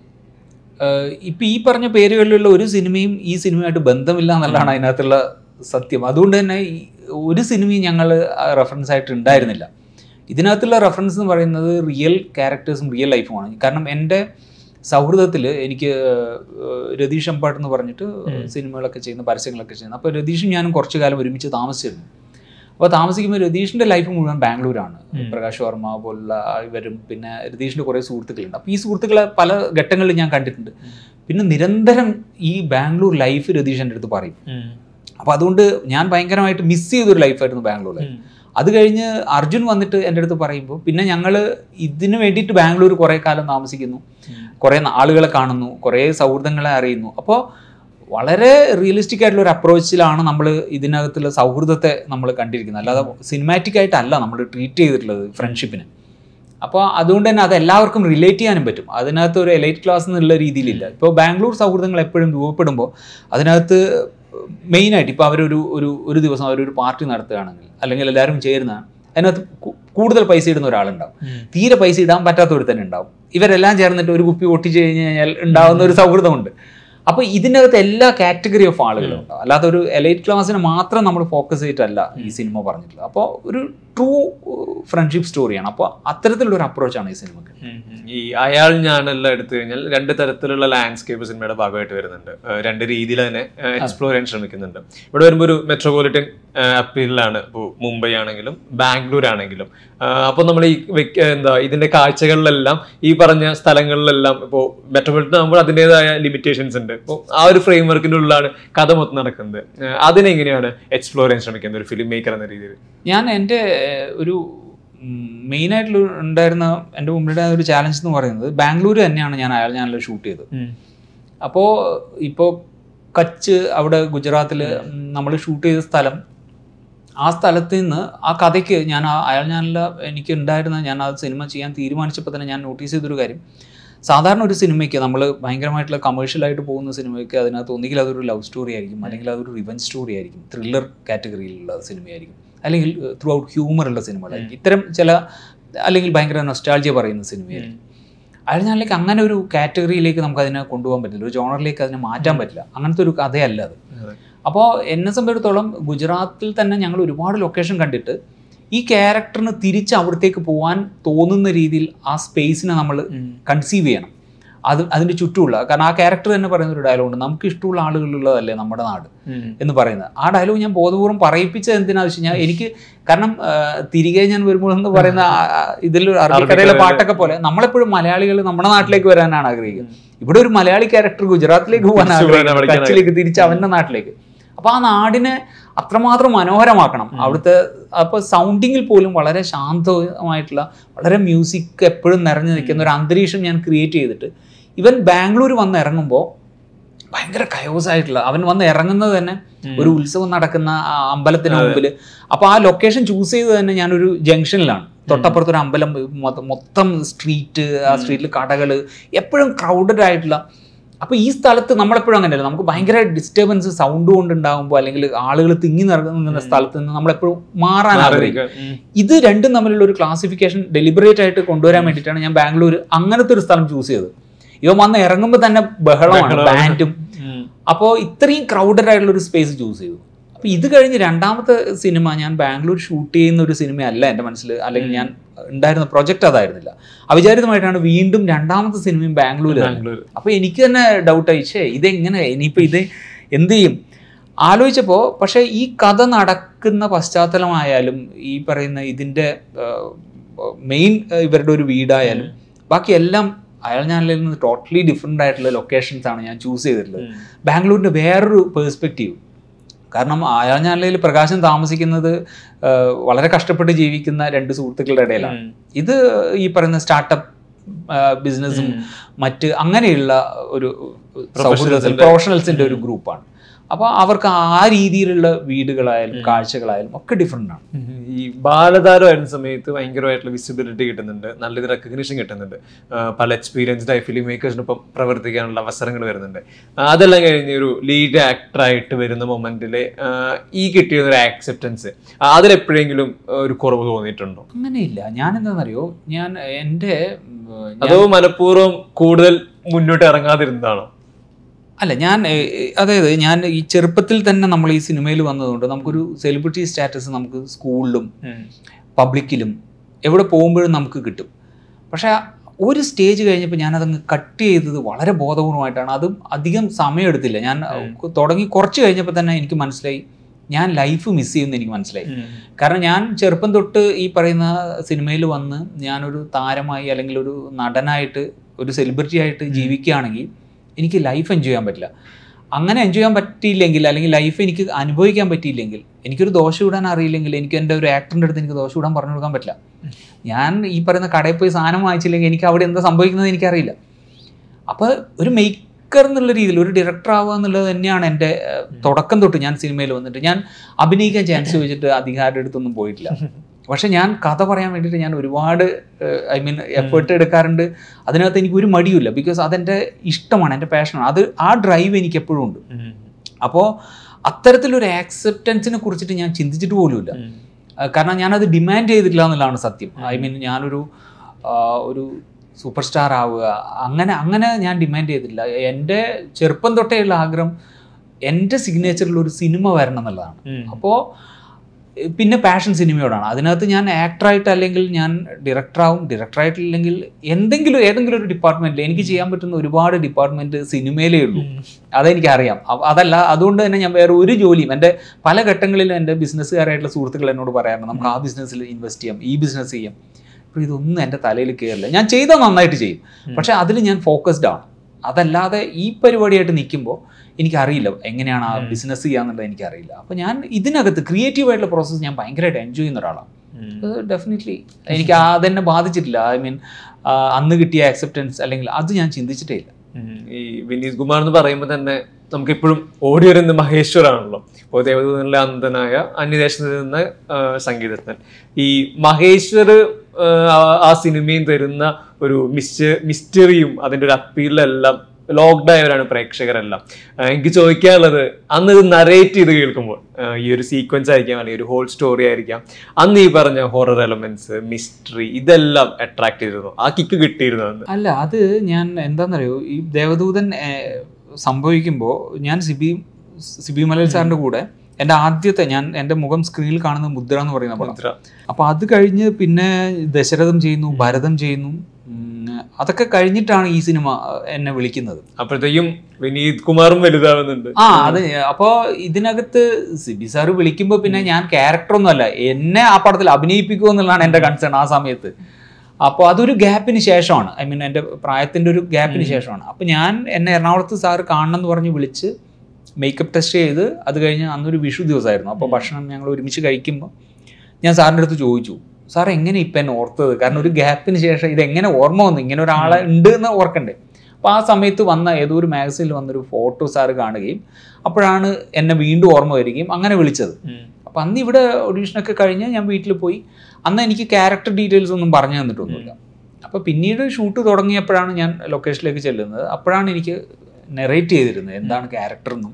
ഏഹ് ഇപ്പൊ ഈ പറഞ്ഞ പേരുകളിലുള്ള ഒരു സിനിമയും ഈ സിനിമയായിട്ട് ബന്ധമില്ല എന്നുള്ളതാണ് അതിനകത്തുള്ള സത്യം അതുകൊണ്ട് തന്നെ ഈ ഒരു സിനിമയും ഞങ്ങൾ റെഫറൻസ് ആയിട്ട് ഉണ്ടായിരുന്നില്ല ഇതിനകത്തുള്ള റെഫറൻസ് എന്ന് പറയുന്നത് റിയൽ ക്യാരക്ടേഴ്സും റിയൽ ലൈഫുമാണ് കാരണം എൻ്റെ സൗഹൃദത്തിൽ എനിക്ക് ഏഹ് രതീഷ് അമ്പാട്ട് എന്ന് പറഞ്ഞിട്ട് സിനിമകളൊക്കെ ചെയ്യുന്ന പരസ്യങ്ങളൊക്കെ ചെയ്യുന്ന അപ്പോൾ രതീഷും ഞാനും കുറച്ചു കാലം ഒരുമിച്ച് താമസിച്ചിരുന്നു അപ്പോൾ താമസിക്കുമ്പോൾ രതീഷിൻ്റെ ലൈഫ് മുഴുവൻ ബാംഗ്ലൂരാണ് പ്രകാശ് വർമ്മ പോലുള്ള ഇവരും പിന്നെ രതീഷിൻ്റെ കുറേ സുഹൃത്തുക്കളുണ്ട് അപ്പോൾ ഈ സുഹൃത്തുക്കളെ പല ഘട്ടങ്ങളിൽ ഞാൻ കണ്ടിട്ടുണ്ട് പിന്നെ നിരന്തരം ഈ ബാംഗ്ലൂർ ലൈഫ് രതീഷ് എൻ്റെ അടുത്ത് പറയും അപ്പോൾ അതുകൊണ്ട് ഞാൻ ഭയങ്കരമായിട്ട് മിസ് ചെയ്തൊരു ലൈഫായിരുന്നു ബാംഗ്ലൂർ ലൈഫ് അത് കഴിഞ്ഞ് അർജുൻ വന്നിട്ട് എൻ്റെ അടുത്ത് പറയുമ്പോൾ പിന്നെ ഞങ്ങൾ ഇതിന് വേണ്ടിയിട്ട് ബാംഗ്ലൂർ കുറേ കാലം താമസിക്കുന്നു കുറേ ആളുകളെ കാണുന്നു കുറേ സൗഹൃദങ്ങളെ അറിയുന്നു അപ്പോൾ വളരെ റിയലിസ്റ്റിക് ആയിട്ടുള്ള ഒരു അപ്രോച്ചിലാണ് നമ്മൾ ഇതിനകത്തുള്ള സൗഹൃദത്തെ നമ്മൾ കണ്ടിരിക്കുന്നത് അല്ലാതെ സിനിമാറ്റിക് ആയിട്ടല്ല നമ്മൾ ട്രീറ്റ് ചെയ്തിട്ടുള്ളത് ഫ്രണ്ട്ഷിപ്പിനെ അപ്പോൾ അതുകൊണ്ട് തന്നെ അത് എല്ലാവർക്കും റിലേറ്റ് ചെയ്യാനും പറ്റും അതിനകത്ത് ഒരു എലൈറ്റ് ക്ലാസ് എന്നുള്ള രീതിയിലില്ല ഇപ്പോൾ ബാംഗ്ലൂർ സൗഹൃദങ്ങൾ എപ്പോഴും രൂപപ്പെടുമ്പോൾ അതിനകത്ത് മെയിനായിട്ട് ഇപ്പോൾ അവരൊരു ഒരു ഒരു ദിവസം അവരൊരു പാർട്ടി നടത്തുകയാണെങ്കിൽ അല്ലെങ്കിൽ എല്ലാവരും ചേരുന്നതാണ് അതിനകത്ത് കു- കൂടുതൽ പൈസ ഇടുന്ന ഒരാളുണ്ടാവും തീരെ പൈസ ഇടാൻ പറ്റാത്ത ഒരു തന്നെ ഉണ്ടാവും ഇവരെല്ലാം ചേർന്നിട്ട് ഒരു കുപ്പി ഒട്ടിച്ച് കഴിഞ്ഞ് കഴിഞ്ഞാൽ ഉണ്ടാവുന്ന ഒരു സൗഹൃദമുണ്ട് അപ്പോൾ ഇതിനകത്ത് എല്ലാ കാറ്റഗറി ഓഫ് ആളുകളും ഉണ്ടാവും അല്ലാതെ ഒരു എലൈറ്റ് ക്ലാസ്സിനെ മാത്രം നമ്മൾ ഫോക്കസ് ചെയ്തിട്ടല്ല ഈ സിനിമ പറഞ്ഞിട്ടുള്ളത് അപ്പോൾ ഒരു ട്രൂ ഫ്രണ്ട്ഷിപ്പ് സ്റ്റോറിയാണ് അപ്പോൾ അത്തരത്തിലുള്ള ഒരു അപ്രോച്ചാണ് ഈ സിനിമക്ക് ഈ അയാൾ ഞാനെല്ലാം എടുത്തു കഴിഞ്ഞാൽ രണ്ട് തരത്തിലുള്ള ലാൻഡ്സ്കേപ്പ് സിനിമയുടെ ഭാഗമായിട്ട് വരുന്നുണ്ട് ഏഹ് രണ്ട് രീതിയിൽ തന്നെ എക്സ്പ്ലോർ ചെയ്യാൻ ശ്രമിക്കുന്നുണ്ട് ഇവിടെ വരുമ്പോൾ ഒരു മെട്രോപൊളിറ്റൻ അപ്പീലിലാണ് ഇപ്പോൾ മുംബൈ ആണെങ്കിലും ബാംഗ്ലൂർ ആണെങ്കിലും അപ്പോൾ നമ്മൾ ഈ വെക്ക- എന്താ ഇതിന്റെ കാഴ്ചകളിലെല്ലാം ഈ പറഞ്ഞ സ്ഥലങ്ങളിലെല്ലാം ഇപ്പോൾ മെട്രോപൊളിറ്റൻ ആകുമ്പോൾ അതിൻ്റെതായ ലിമിറ്റേഷൻസ് ഉണ്ട് അപ്പോൾ ആ ഒരു ഫ്രെയിം വർക്കിൻ്റെ ഉള്ളിലാണ് കഥ മൊത്തം നടക്കുന്നത് ആ, അതിനെങ്ങനെയാണ് എക്സ്പ്ലോർ ചെയ്യാൻ ശ്രമിക്കുന്നത് ഒരു ഫിലിം മേക്കർ എന്ന രീതിയിൽ ഞാൻ എൻ്റെ ഒരു മെയിനായിട്ടുള്ള ഉണ്ടായിരുന്ന എൻ്റെ മുമ്പിലുണ്ടായ ഒരു ചാലഞ്ച് എന്ന് പറയുന്നത് ബാംഗ്ലൂർ തന്നെയാണ് ഞാൻ അയാൾ ഞാനിൽ ഷൂട്ട് ചെയ്തത് അപ്പോൾ ഇപ്പോൾ കച്ച് അവിടെ ഗുജറാത്തിൽ നമ്മൾ ഷൂട്ട് ചെയ്ത സ്ഥലം ആ സ്ഥലത്ത് നിന്ന് ആ കഥയ്ക്ക് ഞാൻ ആ അയാൾ ഞാനല്ല എനിക്ക് ഉണ്ടായിരുന്ന ഞാൻ ആ സിനിമ ചെയ്യാൻ തീരുമാനിച്ചപ്പോൾ തന്നെ ഞാൻ നോട്ടീസ് ചെയ്തൊരു കാര്യം സാധാരണ ഒരു സിനിമയ്ക്ക് നമ്മൾ ഭയങ്കരമായിട്ടുള്ള കമേഴ്ഷ്യലായിട്ട് പോകുന്ന സിനിമയ്ക്ക് അതിനകത്ത് ഒന്നുകിൽ അതൊരു ലവ് സ്റ്റോറി ആയിരിക്കും അല്ലെങ്കിൽ അതൊരു റിവൻ സ്റ്റോറി ആയിരിക്കും ത്രില്ലർ കാറ്റഗറിയിലുള്ള സിനിമയായിരിക്കും അല്ലെങ്കിൽ ത്രൂ ഔട്ട് ഹ്യൂമറുള്ള സിനിമകളായിരിക്കും ഇത്തരം ചില അല്ലെങ്കിൽ ഭയങ്കര നൊസ്റ്റാൾജിയ പറയുന്ന സിനിമയായിരിക്കും അയാൾ ഞാനിലേക്ക് അങ്ങനെ ഒരു കാറ്റഗറിയിലേക്ക് നമുക്ക് അതിനെ കൊണ്ടുപോകാൻ പറ്റില്ല ഒരു ജോണറിലേക്ക് അതിനെ മാറ്റാൻ പറ്റില്ല അങ്ങനത്തെ ഒരു കഥയല്ല അത് അപ്പോൾ എന്നെ സംബന്ധിച്ചിടത്തോളം ഗുജറാത്തിൽ തന്നെ ഞങ്ങൾ ഒരുപാട് ലൊക്കേഷൻ കണ്ടിട്ട് ഈ ക്യാരക്ടറിന് തിരിച്ച് അവിടത്തേക്ക് പോകാൻ തോന്നുന്ന രീതിയിൽ ആ സ്പേസിനെ നമ്മൾ കൺസീവ് ചെയ്യണം അത് അതിൻ്റെ ചുറ്റുമുള്ള കാരണം ആ ക്യാരക്ടർ തന്നെ പറയുന്ന ഒരു ഡയലോഗ് ഉണ്ട് നമുക്ക് ഇഷ്ടമുള്ള ആളുകളുള്ളതല്ലേ നമ്മുടെ നാട് എന്ന് പറയുന്നത് ആ ഡയലോഗ് ഞാൻ ബോധപൂർവ്വം പറയിപ്പിച്ചത് എന്തിനാന്ന് വെച്ച് കഴിഞ്ഞാൽ എനിക്ക് കാരണം ആ, തിരികെ ഞാൻ വരുമ്പോൾ എന്ന് പറയുന്ന ആ, ആ, ഇതിൽ അറബിക്കടയിലെ പാട്ടൊക്കെ പോലെ നമ്മളെപ്പോഴും മലയാളികൾ നമ്മുടെ നാട്ടിലേക്ക് വരാനാണ് ആഗ്രഹിക്കുന്നത് ഇവിടെ ഒരു മലയാളി ക്യാരക്ടർ ഗുജറാത്തിലേക്ക് പോകാൻ തിരിച്ചു പോകാൻ ആഗ്രഹിക്കുന്നു പഠിക്കാൻ കച്ചിലേക്ക് തിരിച്ച് അവന്റെ നാട്ടിലേക്ക് അപ്പൊ ആ നാടിനെ അത്രമാത്രം മനോഹരമാക്കണം അവിടുത്തെ അപ്പൊ സൗണ്ടിങ്ങിൽ പോലും വളരെ ശാന്തമായിട്ടുള്ള വളരെ മ്യൂസിക് എപ്പോഴും നിറഞ്ഞു നിൽക്കുന്ന ഒരു അന്തരീക്ഷം ഞാൻ ക്രിയേറ്റ് ചെയ്തിട്ട് ഇവൻ ബാംഗ്ലൂർ വന്ന് ഇറങ്ങുമ്പോൾ ഭയങ്കര കയോസ് ആയിട്ടുള്ള അവൻ വന്ന് ഇറങ്ങുന്നത് തന്നെ ഒരു ഉത്സവം നടക്കുന്ന ആ അമ്പലത്തിന് മുമ്പിൽ അപ്പൊ ആ ലൊക്കേഷൻ ചൂസ് ചെയ്തത് തന്നെ ഞാനൊരു ജംഗ്ഷനിലാണ് തൊട്ടപ്പുറത്ത് ഒരു അമ്പലം മൊത്തം- മൊത്തം സ്ട്രീറ്റ് ആ സ്ട്രീറ്റിൽ കടകൾ എപ്പോഴും ക്രൗഡഡ് ആയിട്ടുള്ള അപ്പൊ ഈ സ്ഥലത്ത് നമ്മളെപ്പോഴും അങ്ങനെയല്ല നമുക്ക് ഭയങ്കര ഡിസ്റ്റർബൻസ് സൗണ്ട് കൊണ്ട് ഉണ്ടാകുമ്പോൾ അല്ലെങ്കിൽ ആളുകൾ തിങ്ങി നിറങ്ങുന്ന സ്ഥലത്ത് നിന്ന് നമ്മളെപ്പോഴും മാറാൻ ആഗ്രഹിക്കും ഇത് രണ്ടും തമ്മിലുള്ള ഒരു ക്ലാസിഫിക്കേഷൻ ഡെലിബറേറ്റ് ആയിട്ട് കൊണ്ടുവരാൻ വേണ്ടിയിട്ടാണ് ഞാൻ ബാംഗ്ലൂർ അങ്ങനത്തെ ഒരു സ്ഥലം ചൂസ് ചെയ്തത് ഇവ വന്ന് ഇറങ്ങുമ്പോൾ തന്നെ ബഹളമാണ് ബാൻഡും അപ്പോൾ ഇത്രയും ക്രൗഡഡ് ആയിട്ടുള്ള ഒരു സ്പേസ് ചൂസ് ചെയ്തു അപ്പോൾ ഇത് കഴിഞ്ഞ് രണ്ടാമത്തെ സിനിമ ഞാൻ ബാംഗ്ലൂർ ഷൂട്ട് ചെയ്യുന്ന ഒരു സിനിമയല്ല എൻ്റെ മനസ്സിൽ അല്ലെങ്കിൽ ഞാൻ ഉണ്ടായിരുന്ന പ്രൊജക്റ്റ് അതായിരുന്നില്ല അവിചാരിതമായിട്ടാണ് വീണ്ടും രണ്ടാമത്തെ സിനിമയും ബാംഗ്ലൂർ ബാംഗ്ലൂർ അപ്പോൾ എനിക്ക് തന്നെ ഡൗട്ടായി ഛേ ഇതെങ്ങനെ ഇനിയിപ്പോൾ ഇത് എന്ത് ചെയ്യും ആലോചിച്ചപ്പോൾ പക്ഷേ ഈ കഥ നടക്കുന്ന പശ്ചാത്തലമായാലും ഈ പറയുന്ന ഇതിൻ്റെ മെയിൻ ഇവരുടെ ഒരു വീടായാലും ബാക്കി എല്ലാം അയാൾ ഞാനിൽ നിന്ന് ടോട്ടലി ഡിഫറെൻ്റ് ആയിട്ടുള്ള ലൊക്കേഷൻസ് ആണ് ഞാൻ ചൂസ് ചെയ്തിട്ടുള്ളത് ബാംഗ്ലൂരിൻ്റെ വേറൊരു പേഴ്സ്പെക്റ്റീവ് കാരണം അയാൾ ഞാനിൽ പ്രകാശം താമസിക്കുന്നത് ആ, വളരെ കഷ്ടപ്പെട്ട് ജീവിക്കുന്ന രണ്ട് സുഹൃത്തുക്കളുടെ ഇടയിലാണ് ഇത് ഈ പറയുന്ന സ്റ്റാർട്ടപ്പ് ബിസിനസ്സും മറ്റ് അങ്ങനെയുള്ള ഒരു സൗഹൃദത്തിൽ പ്രൊഫഷണൽസിന്റെ ഒരു ഗ്രൂപ്പാണ് അപ്പോൾ അവർക്ക് ആ രീതിയിലുള്ള വീടുകളായാലും കാഴ്ചകളായാലും ഒക്കെ ഡിഫറെൻ്റ് ആണ് ഈ ബാലതാരം ആയിരുന്ന സമയത്ത് ഭയങ്കരമായിട്ടുള്ള വിസിബിലിറ്റി കിട്ടുന്നുണ്ട് നല്ലൊരു റെക്കഗ്നിഷൻ കിട്ടുന്നുണ്ട് ആ, പല എക്സ്പീരിയൻസ്ഡ് ആയി ഫിലിം മേക്കേഴ്സിനൊപ്പം പ്രവർത്തിക്കാനുള്ള അവസരങ്ങൾ വരുന്നുണ്ട് ആ, അതെല്ലാം കഴിഞ്ഞ് ഒരു ലീഡ് ആക്ടറായിട്ട് വരുന്ന മൊമെന്റിൽ ഈ കിട്ടിയ ഒരു ആക്സെപ്റ്റൻസ് അതിലെപ്പോഴെങ്കിലും ആ, ഒരു കുറവ് തോന്നിയിട്ടുണ്ടോ അങ്ങനെയില്ല ഞാൻ എന്താണെന്നറിയോ ഞാൻ എൻ്റെ ഉം, ഞാൻ- അതോ മനഃപൂർവ്വം കൂടുതൽ മുന്നോട്ട് ഇറങ്ങാതിരുന്നതാണോ അല്ല ഞാൻ ഏ, ഏ, അതായത് ഞാൻ ഈ ചെറുപ്പത്തിൽ തന്നെ നമ്മൾ ഈ സിനിമയിൽ വന്നതുകൊണ്ട് നമുക്കൊരു സെലിബ്രിറ്റി സ്റ്റാറ്റസ് നമുക്ക് സ്കൂളിലും പബ്ലിക്കിലും എവിടെ പോകുമ്പോഴും നമുക്ക് കിട്ടും പക്ഷേ ഒരു സ്റ്റേജ് കഴിഞ്ഞപ്പോൾ ഞാനതങ്ങ് കട്ട് ചെയ്തത് വളരെ ബോധപൂർവമായിട്ടാണ് അതും അധികം സമയമെടുത്തില്ല ഞാൻ തുടങ്ങി കുറച്ച് കഴിഞ്ഞപ്പോൾ തന്നെ എനിക്ക് മനസ്സിലായി ഞാൻ ലൈഫ് മിസ് ചെയ്യുമെന്ന് എനിക്ക് മനസ്സിലായി കാരണം ഞാൻ ചെറുപ്പം തൊട്ട് ഈ പറയുന്ന സിനിമയിൽ വന്ന് ഞാനൊരു താരമായി അല്ലെങ്കിൽ ഒരു നടനായിട്ട് ഒരു സെലിബ്രിറ്റി ആയിട്ട് ജീവിക്കുകയാണെങ്കിൽ എനിക്ക് ലൈഫ് എൻജോയ് ചെയ്യാൻ പറ്റില്ല അങ്ങനെ എൻജോയ് ചെയ്യാൻ പറ്റിയില്ലെങ്കിൽ അല്ലെങ്കിൽ ലൈഫ് എനിക്ക് അനുഭവിക്കാൻ പറ്റിയില്ലെങ്കിൽ എനിക്കൊരു ദോശ ഇടാൻ അറിയില്ലെങ്കിൽ എനിക്ക് എൻ്റെ ഒരു ആക്ടറിൻ്റെ അടുത്ത് എനിക്ക് ദോശ ഇടാൻ പറഞ്ഞു കൊടുക്കാൻ പറ്റില്ല ഞാൻ ഈ പറയുന്ന കടയിൽ പോയി സാധനം വാങ്ങിച്ചില്ലെങ്കിൽ എനിക്ക് അവിടെ എന്താ സംഭവിക്കുന്നത് എനിക്കറിയില്ല അപ്പോൾ ഒരു മേക്കർ എന്നുള്ള രീതിയിൽ ഒരു ഡയറക്ടർ ആവുക എന്നുള്ളത് തന്നെയാണ് എൻ്റെ ഏഹ്, തുടക്കം തൊട്ട് ഞാൻ സിനിമയിൽ വന്നിട്ട് ഞാൻ അഭിനയിക്കാൻ ചാൻസ് ചോദിച്ചിട്ട് അധികാരുടെ അടുത്തൊന്നും പോയിട്ടില്ല പക്ഷെ ഞാൻ കഥ പറയാൻ വേണ്ടിയിട്ട് ഞാൻ ഒരുപാട് ഐ മീൻ എഫേർട്ട് എടുക്കാറുണ്ട് അതിനകത്ത് എനിക്ക് ഒരു മടിയുമില്ല ബിക്കോസ് അതെൻ്റെ ഇഷ്ടമാണ് എൻ്റെ പാഷനാണ് അത് ആ ഡ്രൈവ് എനിക്ക് എപ്പോഴും ഉണ്ട് അപ്പോൾ അത്തരത്തിലൊരു ആക്സെപ്റ്റൻസിനെ കുറിച്ചിട്ട് ഞാൻ ചിന്തിച്ചിട്ട് പോലുമില്ല ആ, കാരണം ഞാനത് ഡിമാൻഡ് ചെയ്തിട്ടില്ല എന്നുള്ളതാണ് സത്യം ഐ മീൻ ഞാനൊരു ആ, ഒരു സൂപ്പർ സ്റ്റാർ ആവുക അങ്ങനെ അങ്ങനെ ഞാൻ ഡിമാൻഡ് ചെയ്തിട്ടില്ല എൻ്റെ ചെറുപ്പം തൊട്ടേയുള്ള ആഗ്രഹം എൻ്റെ സിഗ്നേച്ചറിൽ ഒരു സിനിമ വരണം എന്നുള്ളതാണ് അപ്പോൾ പിന്നെ പാഷൻ സിനിമയോടാണ് അതിനകത്ത് ഞാൻ ആക്ടറായിട്ട് അല്ലെങ്കിൽ ഞാൻ ഡയറക്ടറാവും ഡയറക്ടറായിട്ടില്ലെങ്കിൽ എന്തെങ്കിലും ഏതെങ്കിലും ഒരു ഡിപ്പാർട്ട്മെന്റിൽ എനിക്ക് ചെയ്യാൻ പറ്റുന്ന ഒരുപാട് ഡിപ്പാർട്ട്മെന്റ് സിനിമയിലേ ഉള്ളൂ അതെനിക്കറിയാം അ- അതല്ല അതുകൊണ്ട് തന്നെ ഞാൻ വേറെ ഒരു ജോലിയും എൻ്റെ പല ഘട്ടങ്ങളിലും എൻ്റെ ബിസിനസ്സുകാരായിട്ടുള്ള സുഹൃത്തുക്കൾ എന്നോട് പറയാറുണ്ട് നമുക്ക് ആ ബിസിനസ്സിൽ ഇൻവെസ്റ്റ് ചെയ്യാം ഈ ബിസിനസ് ചെയ്യാം അപ്പോൾ ഇതൊന്നും എൻ്റെ തലയിൽ കയറില്ല ഞാൻ ചെയ്താൽ നന്നായിട്ട് ചെയ്യും പക്ഷേ അതിൽ ഞാൻ ഫോക്കസ്ഡ് ആണ് അതല്ലാതെ ഈ പരിപാടിയായിട്ട് നിൽക്കുമ്പോൾ എനിക്കറിയില്ല എങ്ങനെയാണ് ആ ബിസിനസ് ചെയ്യാന്നുള്ളത് എനിക്കറിയില്ല അപ്പോൾ ഞാൻ ഇതിനകത്ത് ക്രിയേറ്റീവ് ആയിട്ടുള്ള പ്രോസസ്സ് ഞാൻ ഭയങ്കരമായിട്ട് എൻജോയ് ചെയ്യുന്ന ഒരാളാണ് ഡെഫിനറ്റ്ലി എനിക്ക് ആ അതെന്നെ ബാധിച്ചിട്ടില്ല ഐ മീൻ അന്ന് കിട്ടിയ അക്സെപ്റ്റൻസ് അല്ലെങ്കിൽ അത് ഞാൻ ചിന്തിച്ചിട്ടേ ഇല്ല ഉം. ഈ വിനീത് കുമാർ എന്ന് പറയുമ്പോൾ തന്നെ നമുക്ക് എപ്പോഴും ഓടി വരുന്ന മഹേശ്വരാണല്ലോ ഇപ്പോൾ ദേവദൂതനിലെ അന്ധനായ അന്യദേശത്ത് നിന്ന ആ, സംഗീതജ്ഞൻ ഈ മഹേശ്വർ ആ, ആ സിനിമയും തരുന്ന ഒരു മിസ്റ്റ മിസ്റ്ററിയും അതിൻ്റെ ഒരു അപ്പീലെല്ലാം ലോക്ക്ഡ് ആയവരാണ് പ്രേക്ഷകരെല്ലാം ആ, എനിക്ക് ചോദിക്കാനുള്ളത് അന്ന് ഇത് നറേറ്റ് ചെയ്ത് കേൾക്കുമ്പോൾ ആ, ഈ ഒരു സീക്വൻസ് ആയിരിക്കാം അല്ലെങ്കിൽ ഒരു ഹോൾ സ്റ്റോറി ആയിരിക്കാം അന്ന് ഈ പറഞ്ഞ ഹൊറർ എലമെന്റ്സ് മിസ്റ്ററി ഇതെല്ലാം അട്രാക്ട് ചെയ്തിരുന്നു ആ കിക്ക് കിട്ടിയിരുന്നു അന്ന് അല്ല അത് ഞാൻ എന്താണെന്നറിയോ ഈ ദേവദൂതൻ ഏഹ്, സംഭവിക്കുമ്പോൾ ഞാൻ സിബി സിബി മലയിൽ സാറിൻ്റെ കൂടെ എൻ്റെ ആദ്യത്തെ ഞാൻ എൻ്റെ മുഖം സ്ക്രീനിൽ കാണുന്ന മുദ്ര എന്ന് പറയുന്ന പടം മുദ്ര. അപ്പോൾ അത് കഴിഞ്ഞ് പിന്നെ ദശരഥം ചെയ്യുന്നു ഭരതം ചെയ്യുന്നു ഉം, അതൊക്കെ കഴിഞ്ഞിട്ടാണ് ഈ സിനിമ അഹ്, എന്നെ വിളിക്കുന്നത് അപ്പോഴത്തേക്കും വിനീത് കുമാറും വലുതാവുന്നുണ്ട് ആ അത് അപ്പോൾ ഇതിനകത്ത് സിബി സാറ് വിളിക്കുമ്പോൾ പിന്നെ ഞാൻ ക്യാരക്ടറൊന്നും അല്ല എന്നെ ആ പടത്തിൽ അഭിനയിപ്പിക്കുക എന്നുള്ളതാണ് എൻ്റെ കൺസേൺ ആ സമയത്ത് അപ്പോൾ അതൊരു ഗ്യാപ്പിന് ശേഷമാണ് ഐ മീൻ എൻ്റെ പ്രായത്തിൻ്റെ ഒരു ഗ്യാപ്പിന് ശേഷമാണ് അപ്പോൾ ഞാൻ എന്നെ എറണാകുളത്ത് സാറ് കാണണം എന്ന് പറഞ്ഞ് വിളിച്ച് മേക്കപ്പ് ടെസ്റ്റ് ചെയ്ത് അത് കഴിഞ്ഞ് അന്നൊരു വിഷു ദിവസമായിരുന്നു അപ്പോൾ ഭക്ഷണം ഞങ്ങൾ ഒരുമിച്ച് കഴിക്കുമ്പോൾ ഞാൻ സാറിൻ്റെ അടുത്ത് ചോദിച്ചു സാർ എങ്ങനെ ഇപ്പം എന്നെ ഓർത്തത് കാരണം ഒരു ഗ്യാപ്പിന് ശേഷം ഇത് എങ്ങനെ ഓർമ്മ വന്നു ഇങ്ങനെ ഒരാളെ ഉണ്ട് എന്ന് ഓർക്കണ്ടേ അപ്പോൾ ആ സമയത്ത് വന്ന ഏതോ ഒരു മാഗസീനിൽ വന്നൊരു ഫോട്ടോ സാറ് കാണുകയും അപ്പോഴാണ് എന്നെ വീണ്ടും ഓർമ്മ വരികയും അങ്ങനെ വിളിച്ചത് അപ്പം അന്ന് ഇവിടെ ഓഡീഷനൊക്കെ കഴിഞ്ഞ് ഞാൻ വീട്ടിൽ പോയി അന്ന് എനിക്ക് ക്യാരക്ടർ ഡീറ്റെയിൽസ് ഒന്നും പറഞ്ഞു തന്നിട്ടൊന്നുമില്ല അപ്പോൾ പിന്നീട് ഷൂട്ട് തുടങ്ങിയപ്പോഴാണ് ഞാൻ ലൊക്കേഷനിലേക്ക് ചെല്ലുന്നത് അപ്പോഴാണ് എനിക്ക് നെറേറ്റ് ചെയ്തിരുന്നത് എന്താണ് ക്യാരക്ടർ എന്നും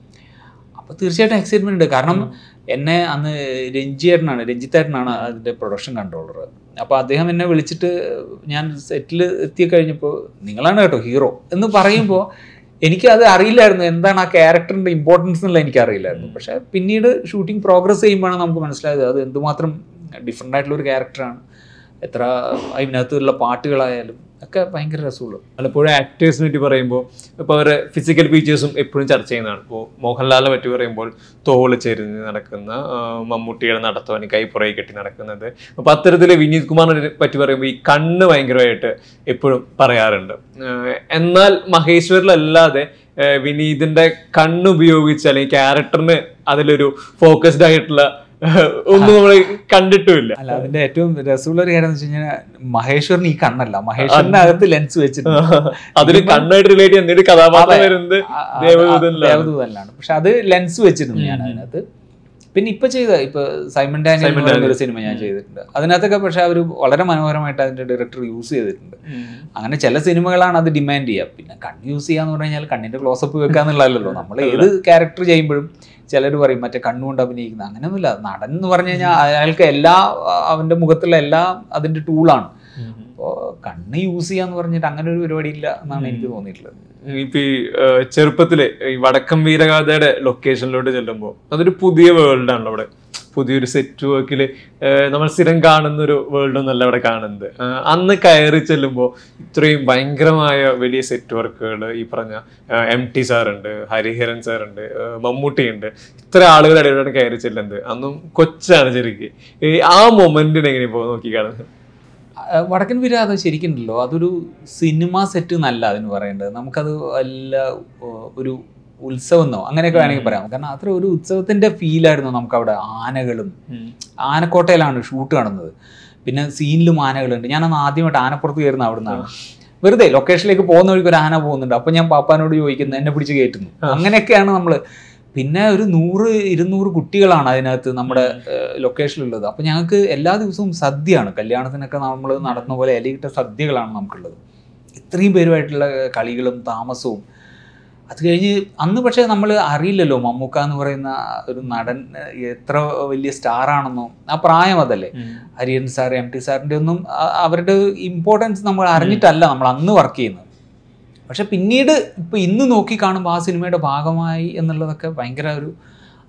അപ്പോൾ തീർച്ചയായിട്ടും എക്സൈറ്റ്മെന്റ് ഉണ്ട് കാരണം എന്നെ അന്ന് രഞ്ജിയേട്ടനാണ് രഞ്ജിത്തേട്ടനാണ് അതിൻ്റെ പ്രൊഡക്ഷൻ കൺട്രോളർ അപ്പോൾ അദ്ദേഹം എന്നെ വിളിച്ചിട്ട് ഞാൻ സെറ്റിൽ എത്തി കഴിഞ്ഞപ്പോൾ നിങ്ങളാണ് കേട്ടോ ഹീറോ എന്ന് പറയുമ്പോൾ എനിക്ക് അത് അറിയില്ലായിരുന്നു എന്താണ് ആ ക്യാരക്ടറിൻ്റെ ഇമ്പോർട്ടൻസ് എന്നുള്ള എനിക്ക് അറിയില്ലായിരുന്നു പക്ഷേ പിന്നീട് ഷൂട്ടിംഗ് പ്രോഗ്രസ് ചെയ്യുമ്പോഴാണ് നമുക്ക് മനസ്സിലായത് അത് എന്തുമാത്രം ഡിഫറെൻ്റ് ആയിട്ടുള്ള ഒരു ക്യാരക്ടറാണ് എത്ര അതിനകത്തുള്ള പാട്ടുകളായാലും ഒക്കെ ഭയങ്കര രസമുള്ളൂ പലപ്പോഴും ആക്ടേഴ്സിനെ പറ്റി പറയുമ്പോൾ ഇപ്പോൾ അവരുടെ ഫിസിക്കൽ ഫീച്ചേഴ്സും എപ്പോഴും ചർച്ച ചെയ്യുന്നതാണ് ഇപ്പോൾ മോഹൻലാലിനെ പറ്റി പറയുമ്പോൾ തോള് ചെരിഞ്ഞ് നടക്കുന്ന ആ, മമ്മൂട്ടിയുടെ നടത്തവന് കൈ പുറകെ കെട്ടി നടക്കുന്നത് അപ്പോൾ അത്തരത്തിൽ വിനീത് കുമാറിനെ പറ്റി പറയുമ്പോൾ ഈ കണ്ണ് ഭയങ്കരമായിട്ട് എപ്പോഴും പറയാറുണ്ട് ആ, എന്നാൽ മഹേശ്വരിലല്ലാതെ ആ, വിനീതിന്റെ കണ്ണ് ഉപയോഗിച്ച് അല്ലെങ്കിൽ ക്യാരക്ടറിന് അതിലൊരു ഫോക്കസ്ഡ് ആയിട്ടുള്ള ആ, ഒന്നും നമ്മൾ കണ്ടിട്ടുമില്ല അല്ല അതിന്റെ ഏറ്റവും രസമുള്ള ഒരു കാര്യം എന്ന് വെച്ച് കഴിഞ്ഞാൽ മഹേശ്വറിന് ഈ കണ്ണല്ല മഹേശ്വറിന്റെ അകത്ത് ലെൻസ് വെച്ചിട്ടുണ്ട് അതിന് കണ്ണായിട്ട് റിലേറ്റ് ചെയ്യുന്ന ഒരു കഥാപാത്രം വരുന്നത് ആ, ആ, ദേവദൂതനിലാണ്. ദേവദൂതനിലാണ് പക്ഷെ അത് ലെൻസ് വെച്ചിരുന്നു ഞാൻ അതിനകത്ത് പിന്നെ ഇപ്പൊ ചെയ്ത ഇപ്പൊ സൈമൺ ഡാനിയൽ എന്ന് പറയുന്ന ഒരു സിനിമ ഞാൻ ചെയ്തിട്ടുണ്ട് അതിനകത്തൊക്കെ പക്ഷെ അവർ വളരെ മനോഹരമായിട്ട് അതിന്റെ ഡയറക്ടർ യൂസ് ചെയ്തിട്ടുണ്ട് അങ്ങനെ ചില സിനിമകളാണ് അത് ഡിമാൻഡ് ചെയ്യുക പിന്നെ കണ്ണ് യൂസ് ചെയ്യാന്ന് പറഞ്ഞു കഴിഞ്ഞാൽ കണ്ണിന്റെ ക്ലോസപ്പ് വെക്കാന്നുള്ളതല്ലോ നമ്മൾ ഏത് ക്യാരക്ടർ ചെയ്യുമ്പോഴും ചിലർ പറയും മറ്റേ കണ്ണുകൊണ്ട് അഭിനയിക്കുന്ന അങ്ങനെയൊന്നുമില്ല നടൻ എന്ന് പറഞ്ഞു കഴിഞ്ഞാൽ അയാൾക്ക് എല്ലാ അവന്റെ മുഖത്തുള്ള എല്ലാ അതിന്റെ ടൂളാണ് അപ്പോൾ കണ്ണ് യൂസ് ചെയ്യാന്ന് പറഞ്ഞിട്ട് അങ്ങനെ ഒരു പരിപാടി ഇല്ല എന്നാണ് എനിക്ക് തോന്നിയിട്ടുള്ളത് ഇപ്പൊ ഈ ഏഹ്, ചെറുപ്പത്തില് ഈ വടക്കം വീരഗാഥയുടെ ലൊക്കേഷനിലോട്ട് ചെല്ലുമ്പോൾ അതൊരു പുതിയ വേൾഡ് ആണല്ലോ അവിടെ പുതിയൊരു സെറ്റ് വർക്കില് നമ്മൾ സ്ഥിരം കാണുന്ന ഒരു വേൾഡ് ഒന്നല്ല അവിടെ കാണുന്നത് ഏഹ്, അന്ന് കയറി ചെല്ലുമ്പോൾ ഇത്രയും ഭയങ്കരമായ വലിയ സെറ്റ് വർക്കുകൾ ഈ പറഞ്ഞ എം ടി സാറുണ്ട് ഹരിഹരൻ സാറുണ്ട് മമ്മൂട്ടി ഉണ്ട് ഇത്ര ആളുകളുടെ ഇടയിലാണ് കയറി ചെല്ലുന്നത് അന്നും കൊച്ചാണ് ശരിക്കും ഈ ആ മൊമെന്റിനെ എങ്ങനെ ഇപ്പോൾ നോക്കി കാണുന്നത് ആ, വടക്കൻ വിരാത ശരിക്കുണ്ടല്ലോ അതൊരു സിനിമ സെറ്റ് എന്നല്ല അതിന് പറയേണ്ടത് നമുക്കത് വല്ല ഓ, ഒരു ഉത്സവം എന്നോ അങ്ങനെയൊക്കെ വേണമെങ്കിൽ പറയാം കാരണം അത്ര ഒരു ഉത്സവത്തിന്റെ ഫീലായിരുന്നു നമുക്കവിടെ ആനകളും ആനക്കോട്ടയിലാണ് ഷൂട്ട് കാണുന്നത് പിന്നെ സീനിലും ആനകളുണ്ട് ഞാനന്ന് ആദ്യമായിട്ട് ആനപ്പുറത്ത് കയറുന്ന അവിടെ നിന്നാണ് വെറുതെ ലൊക്കേഷനിലേക്ക് പോകുന്ന വഴിക്ക് ഒരു ആന പോകുന്നുണ്ട് അപ്പൊ ഞാൻ പാപ്പാനോട് ചോദിക്കുന്നു എന്നെ പിടിച്ച് കയറ്റുന്നു അങ്ങനെയൊക്കെയാണ് നമ്മൾ പിന്നെ ഒരു നൂറ് ഇരുന്നൂറ് കുട്ടികളാണ് അതിനകത്ത് നമ്മുടെ ലൊക്കേഷനിലുള്ളത് അപ്പൊ ഞങ്ങൾക്ക് എല്ലാ ദിവസവും സദ്യയാണ് കല്യാണത്തിനൊക്കെ നമ്മൾ നടത്തുന്ന പോലെ ഇലയിട്ട സദ്യകളാണ് നമുക്കുള്ളത് ഇത്രയും പേരുമായിട്ടുള്ള കളികളും താമസവും അത് കഴിഞ്ഞ് അന്ന് പക്ഷേ നമ്മൾ അറിയില്ലല്ലോ മമ്മൂക്ക എന്ന് പറയുന്ന ഒരു നടൻ ഏഹ്, എത്ര വലിയ സ്റ്റാർ ആണെന്നോ ആ പ്രായം അതല്ലേ ഹരിയൻ സാർ എം ടി സാറിൻ്റെ ഒന്നും ആ- അവരുടെ ഇമ്പോർട്ടൻസ് നമ്മൾ അറിഞ്ഞിട്ടല്ല നമ്മൾ അന്ന് വർക്ക് ചെയ്യുന്നത് പക്ഷെ പിന്നീട് ഇപ്പം ഇന്ന് നോക്കി കാണുമ്പോൾ ആ സിനിമയുടെ ഭാഗമായി എന്നുള്ളതൊക്കെ ഭയങ്കര ഒരു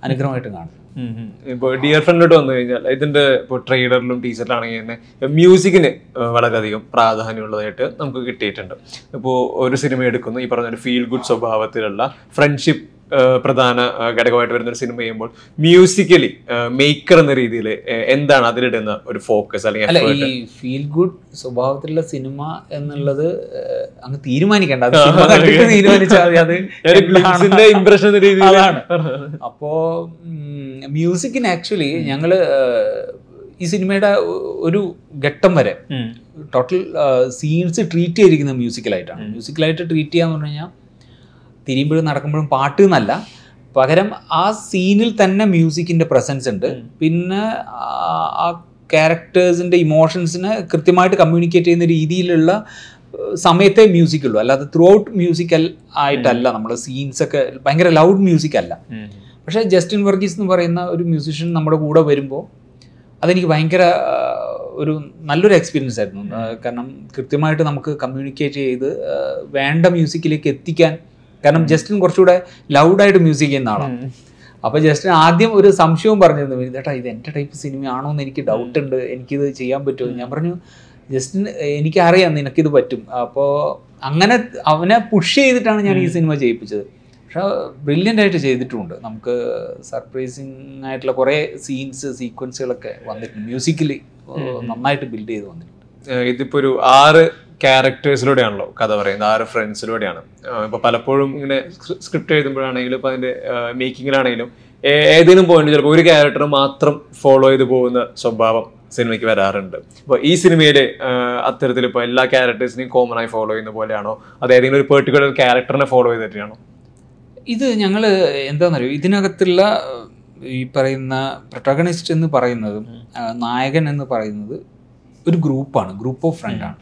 അനുഗ്രഹമായിട്ട് കാണുന്നത് ഇപ്പോൾ ഡിയർ ഫ്രണ്ടിലോട്ട് വന്നു കഴിഞ്ഞാൽ ഇതിന്റെ ഇപ്പോൾ ട്രെയിലറിലും ടീച്ചറിലാണെങ്കിൽ തന്നെ മ്യൂസിക്കിന് വളരെയധികം പ്രാധാന്യമുള്ളതായിട്ട് നമുക്ക് കിട്ടിയിട്ടുണ്ട് ഇപ്പോൾ ഒരു സിനിമ എടുക്കുന്നു ഈ പറഞ്ഞ ഒരു ഫീൽ ഗുഡ് സ്വഭാവത്തിലുള്ള ഫ്രണ്ട്ഷിപ്പ് പ്രധാന ആ, ഘടകമായിട്ട് വരുന്ന ഒരു സിനിമ ചെയ്യുമ്പോൾ മ്യൂസിക്കലി മേക്കർ എന്ന രീതിയിൽ എന്താണ് അതിലിടുന്ന ഒരു ഫോക്കസ് അല്ലെങ്കിൽ അല്ല effort? ഈ ഫീൽ ഗുഡ് സ്വഭാവത്തിലുള്ള സിനിമ എന്നുള്ളത് ഏഹ്, അങ്ങ് തീരുമാനിക്കേണ്ട അത് സിനിമ കണ്ടിട്ട് തീരുമാനിച്ചാൽ മതി അത് ഒരു എന്താണ്? glimpse ന്റെ impression എന്ന രീതിയിൽ അതാണ് അപ്പോ മ്യൂസിക്കിന് ആക്ച്വലി ഞങ്ങള് ഏഹ്, ഈ സിനിമയുടെ ഒരു ഘട്ടം വരെ ഉം. ടോട്ടൽ സീൻസ് ട്രീറ്റ് ചെയ്തിരിക്കുന്നത് മ്യൂസിക്കലായിട്ടാണ് മ്യൂസിക്കലായിട്ട് ട്രീറ്റ് ചെയ്യാന്ന് പറഞ്ഞു കഴിഞ്ഞാൽ തിരിയുമ്പോഴും നടക്കുമ്പോഴും പാട്ട് എന്നല്ല പകരം ആ സീനിൽ തന്നെ മ്യൂസിക്കിന്റെ പ്രസൻസ് ഉണ്ട് പിന്നെ ആ- ആ ക്യാരക്ടേഴ്സിന്റെ ഇമോഷൻസിനെ കൃത്യമായിട്ട് കമ്മ്യൂണിക്കേറ്റ് ചെയ്യുന്ന രീതിയിലുള്ള ഏഹ്, സമയത്തെ മ്യൂസിക് ഉള്ളൂ അല്ലാതെ ത്രൂ ഔട്ട് മ്യൂസിക്കൽ ആയിട്ടല്ല നമ്മൾ സീൻസ് ഒക്കെ ഭയങ്കര ലൗഡ് മ്യൂസിക് അല്ല ഉം. പക്ഷേ ജസ്റ്റിൻ വർഗീസ് എന്ന് പറയുന്ന ഒരു മ്യൂസിഷ്യൻ നമ്മുടെ കൂടെ വരുമ്പോൾ അതെനിക്ക് ഭയങ്കര ആ, ഒരു നല്ലൊരു എക്സ്പീരിയൻസ് ആയിരുന്നു ആ, കാരണം കൃത്യമായിട്ട് നമുക്ക് കമ്മ്യൂണിക്കേറ്റ് ചെയ്ത് ആ, വേണ്ട മ്യൂസിക്കിലേക്ക് എത്തിക്കാൻ കാരണം ജസ്റ്റിൻ കുറച്ചുകൂടെ ലൗഡായിട്ട് മ്യൂസിക് ചെയ്യുന്ന ആളാണ് അപ്പോൾ ജസ്റ്റിൻ ആദ്യം ഒരു സംശയവും പറഞ്ഞിരുന്നു ഇതേട്ടാ ഇത് എൻ്റെ ടൈപ്പ് സിനിമയാണോ എന്ന് എനിക്ക് ഡൗട്ട് ഉണ്ട് എനിക്കിത് ചെയ്യാൻ പറ്റുമോ ഞാൻ പറഞ്ഞു ജസ്റ്റിൻ എനിക്കറിയാം നിനക്കിത് പറ്റും അപ്പോൾ അങ്ങനെ അവനെ പുഷ് ചെയ്തിട്ടാണ് ഞാൻ ഈ സിനിമ ചെയ്യിപ്പിച്ചത് പക്ഷെ ബ്രില്യൻ്റ് ആയിട്ട് ചെയ്തിട്ടുമുണ്ട് നമുക്ക് സർപ്രൈസിങ് ആയിട്ടുള്ള കുറേ സീൻസ് സീക്വൻസുകളൊക്കെ വന്നിട്ടുണ്ട് മ്യൂസിക്കലി നന്നായിട്ട് ബിൽഡ് ചെയ്ത് വന്നിട്ടുണ്ട് ഏഹ് ഇതിപ്പോ ഒരു ആറ് ക്യാരക്ടേഴ്സിലൂടെയാണല്ലോ കഥ പറയുന്നത് ആറ് ഫ്രണ്ട്സിലൂടെയാണ് ഇപ്പൊ പലപ്പോഴും ഇങ്ങനെ സ്ക്രിപ്റ്റ് എഴുതുമ്പോഴാണെങ്കിലും ഇപ്പൊ അതിന്റെ മേക്കിങ്ങിലാണെങ്കിലും ഏതെങ്കിലും പോയിന്റ് ചിലപ്പോൾ ഒരു ക്യാരക്ടർ മാത്രം ഫോളോ ചെയ്ത് പോകുന്ന സ്വഭാവം സിനിമയ്ക്ക് വരാറുണ്ട് അപ്പോൾ ഈ സിനിമയിൽ അത്തരത്തിൽ ഇപ്പോൾ എല്ലാ ക്യാരക്ടേഴ്സിനെയും കോമൺ ആയി ഫോളോ ചെയ്യുന്ന പോലെയാണോ അത് ഏതെങ്കിലും ഒരു പെർട്ടിക്കുലർ ക്യാരക്ടറിനെ ഫോളോ ചെയ്തിട്ടാണോ ഇത് ഞങ്ങൾ എന്താണെന്നറിയോ ഇതിനകത്തുള്ള ഏഹ്, ഈ പറയുന്ന പ്രൊട്ടഗണിസ്റ്റ് എന്ന് പറയുന്നതും ആ, നായകൻ എന്ന് പറയുന്നത് ഒരു ഗ്രൂപ്പാണ് ഗ്രൂപ്പ് ഓഫ് ഫ്രണ്ടാണ്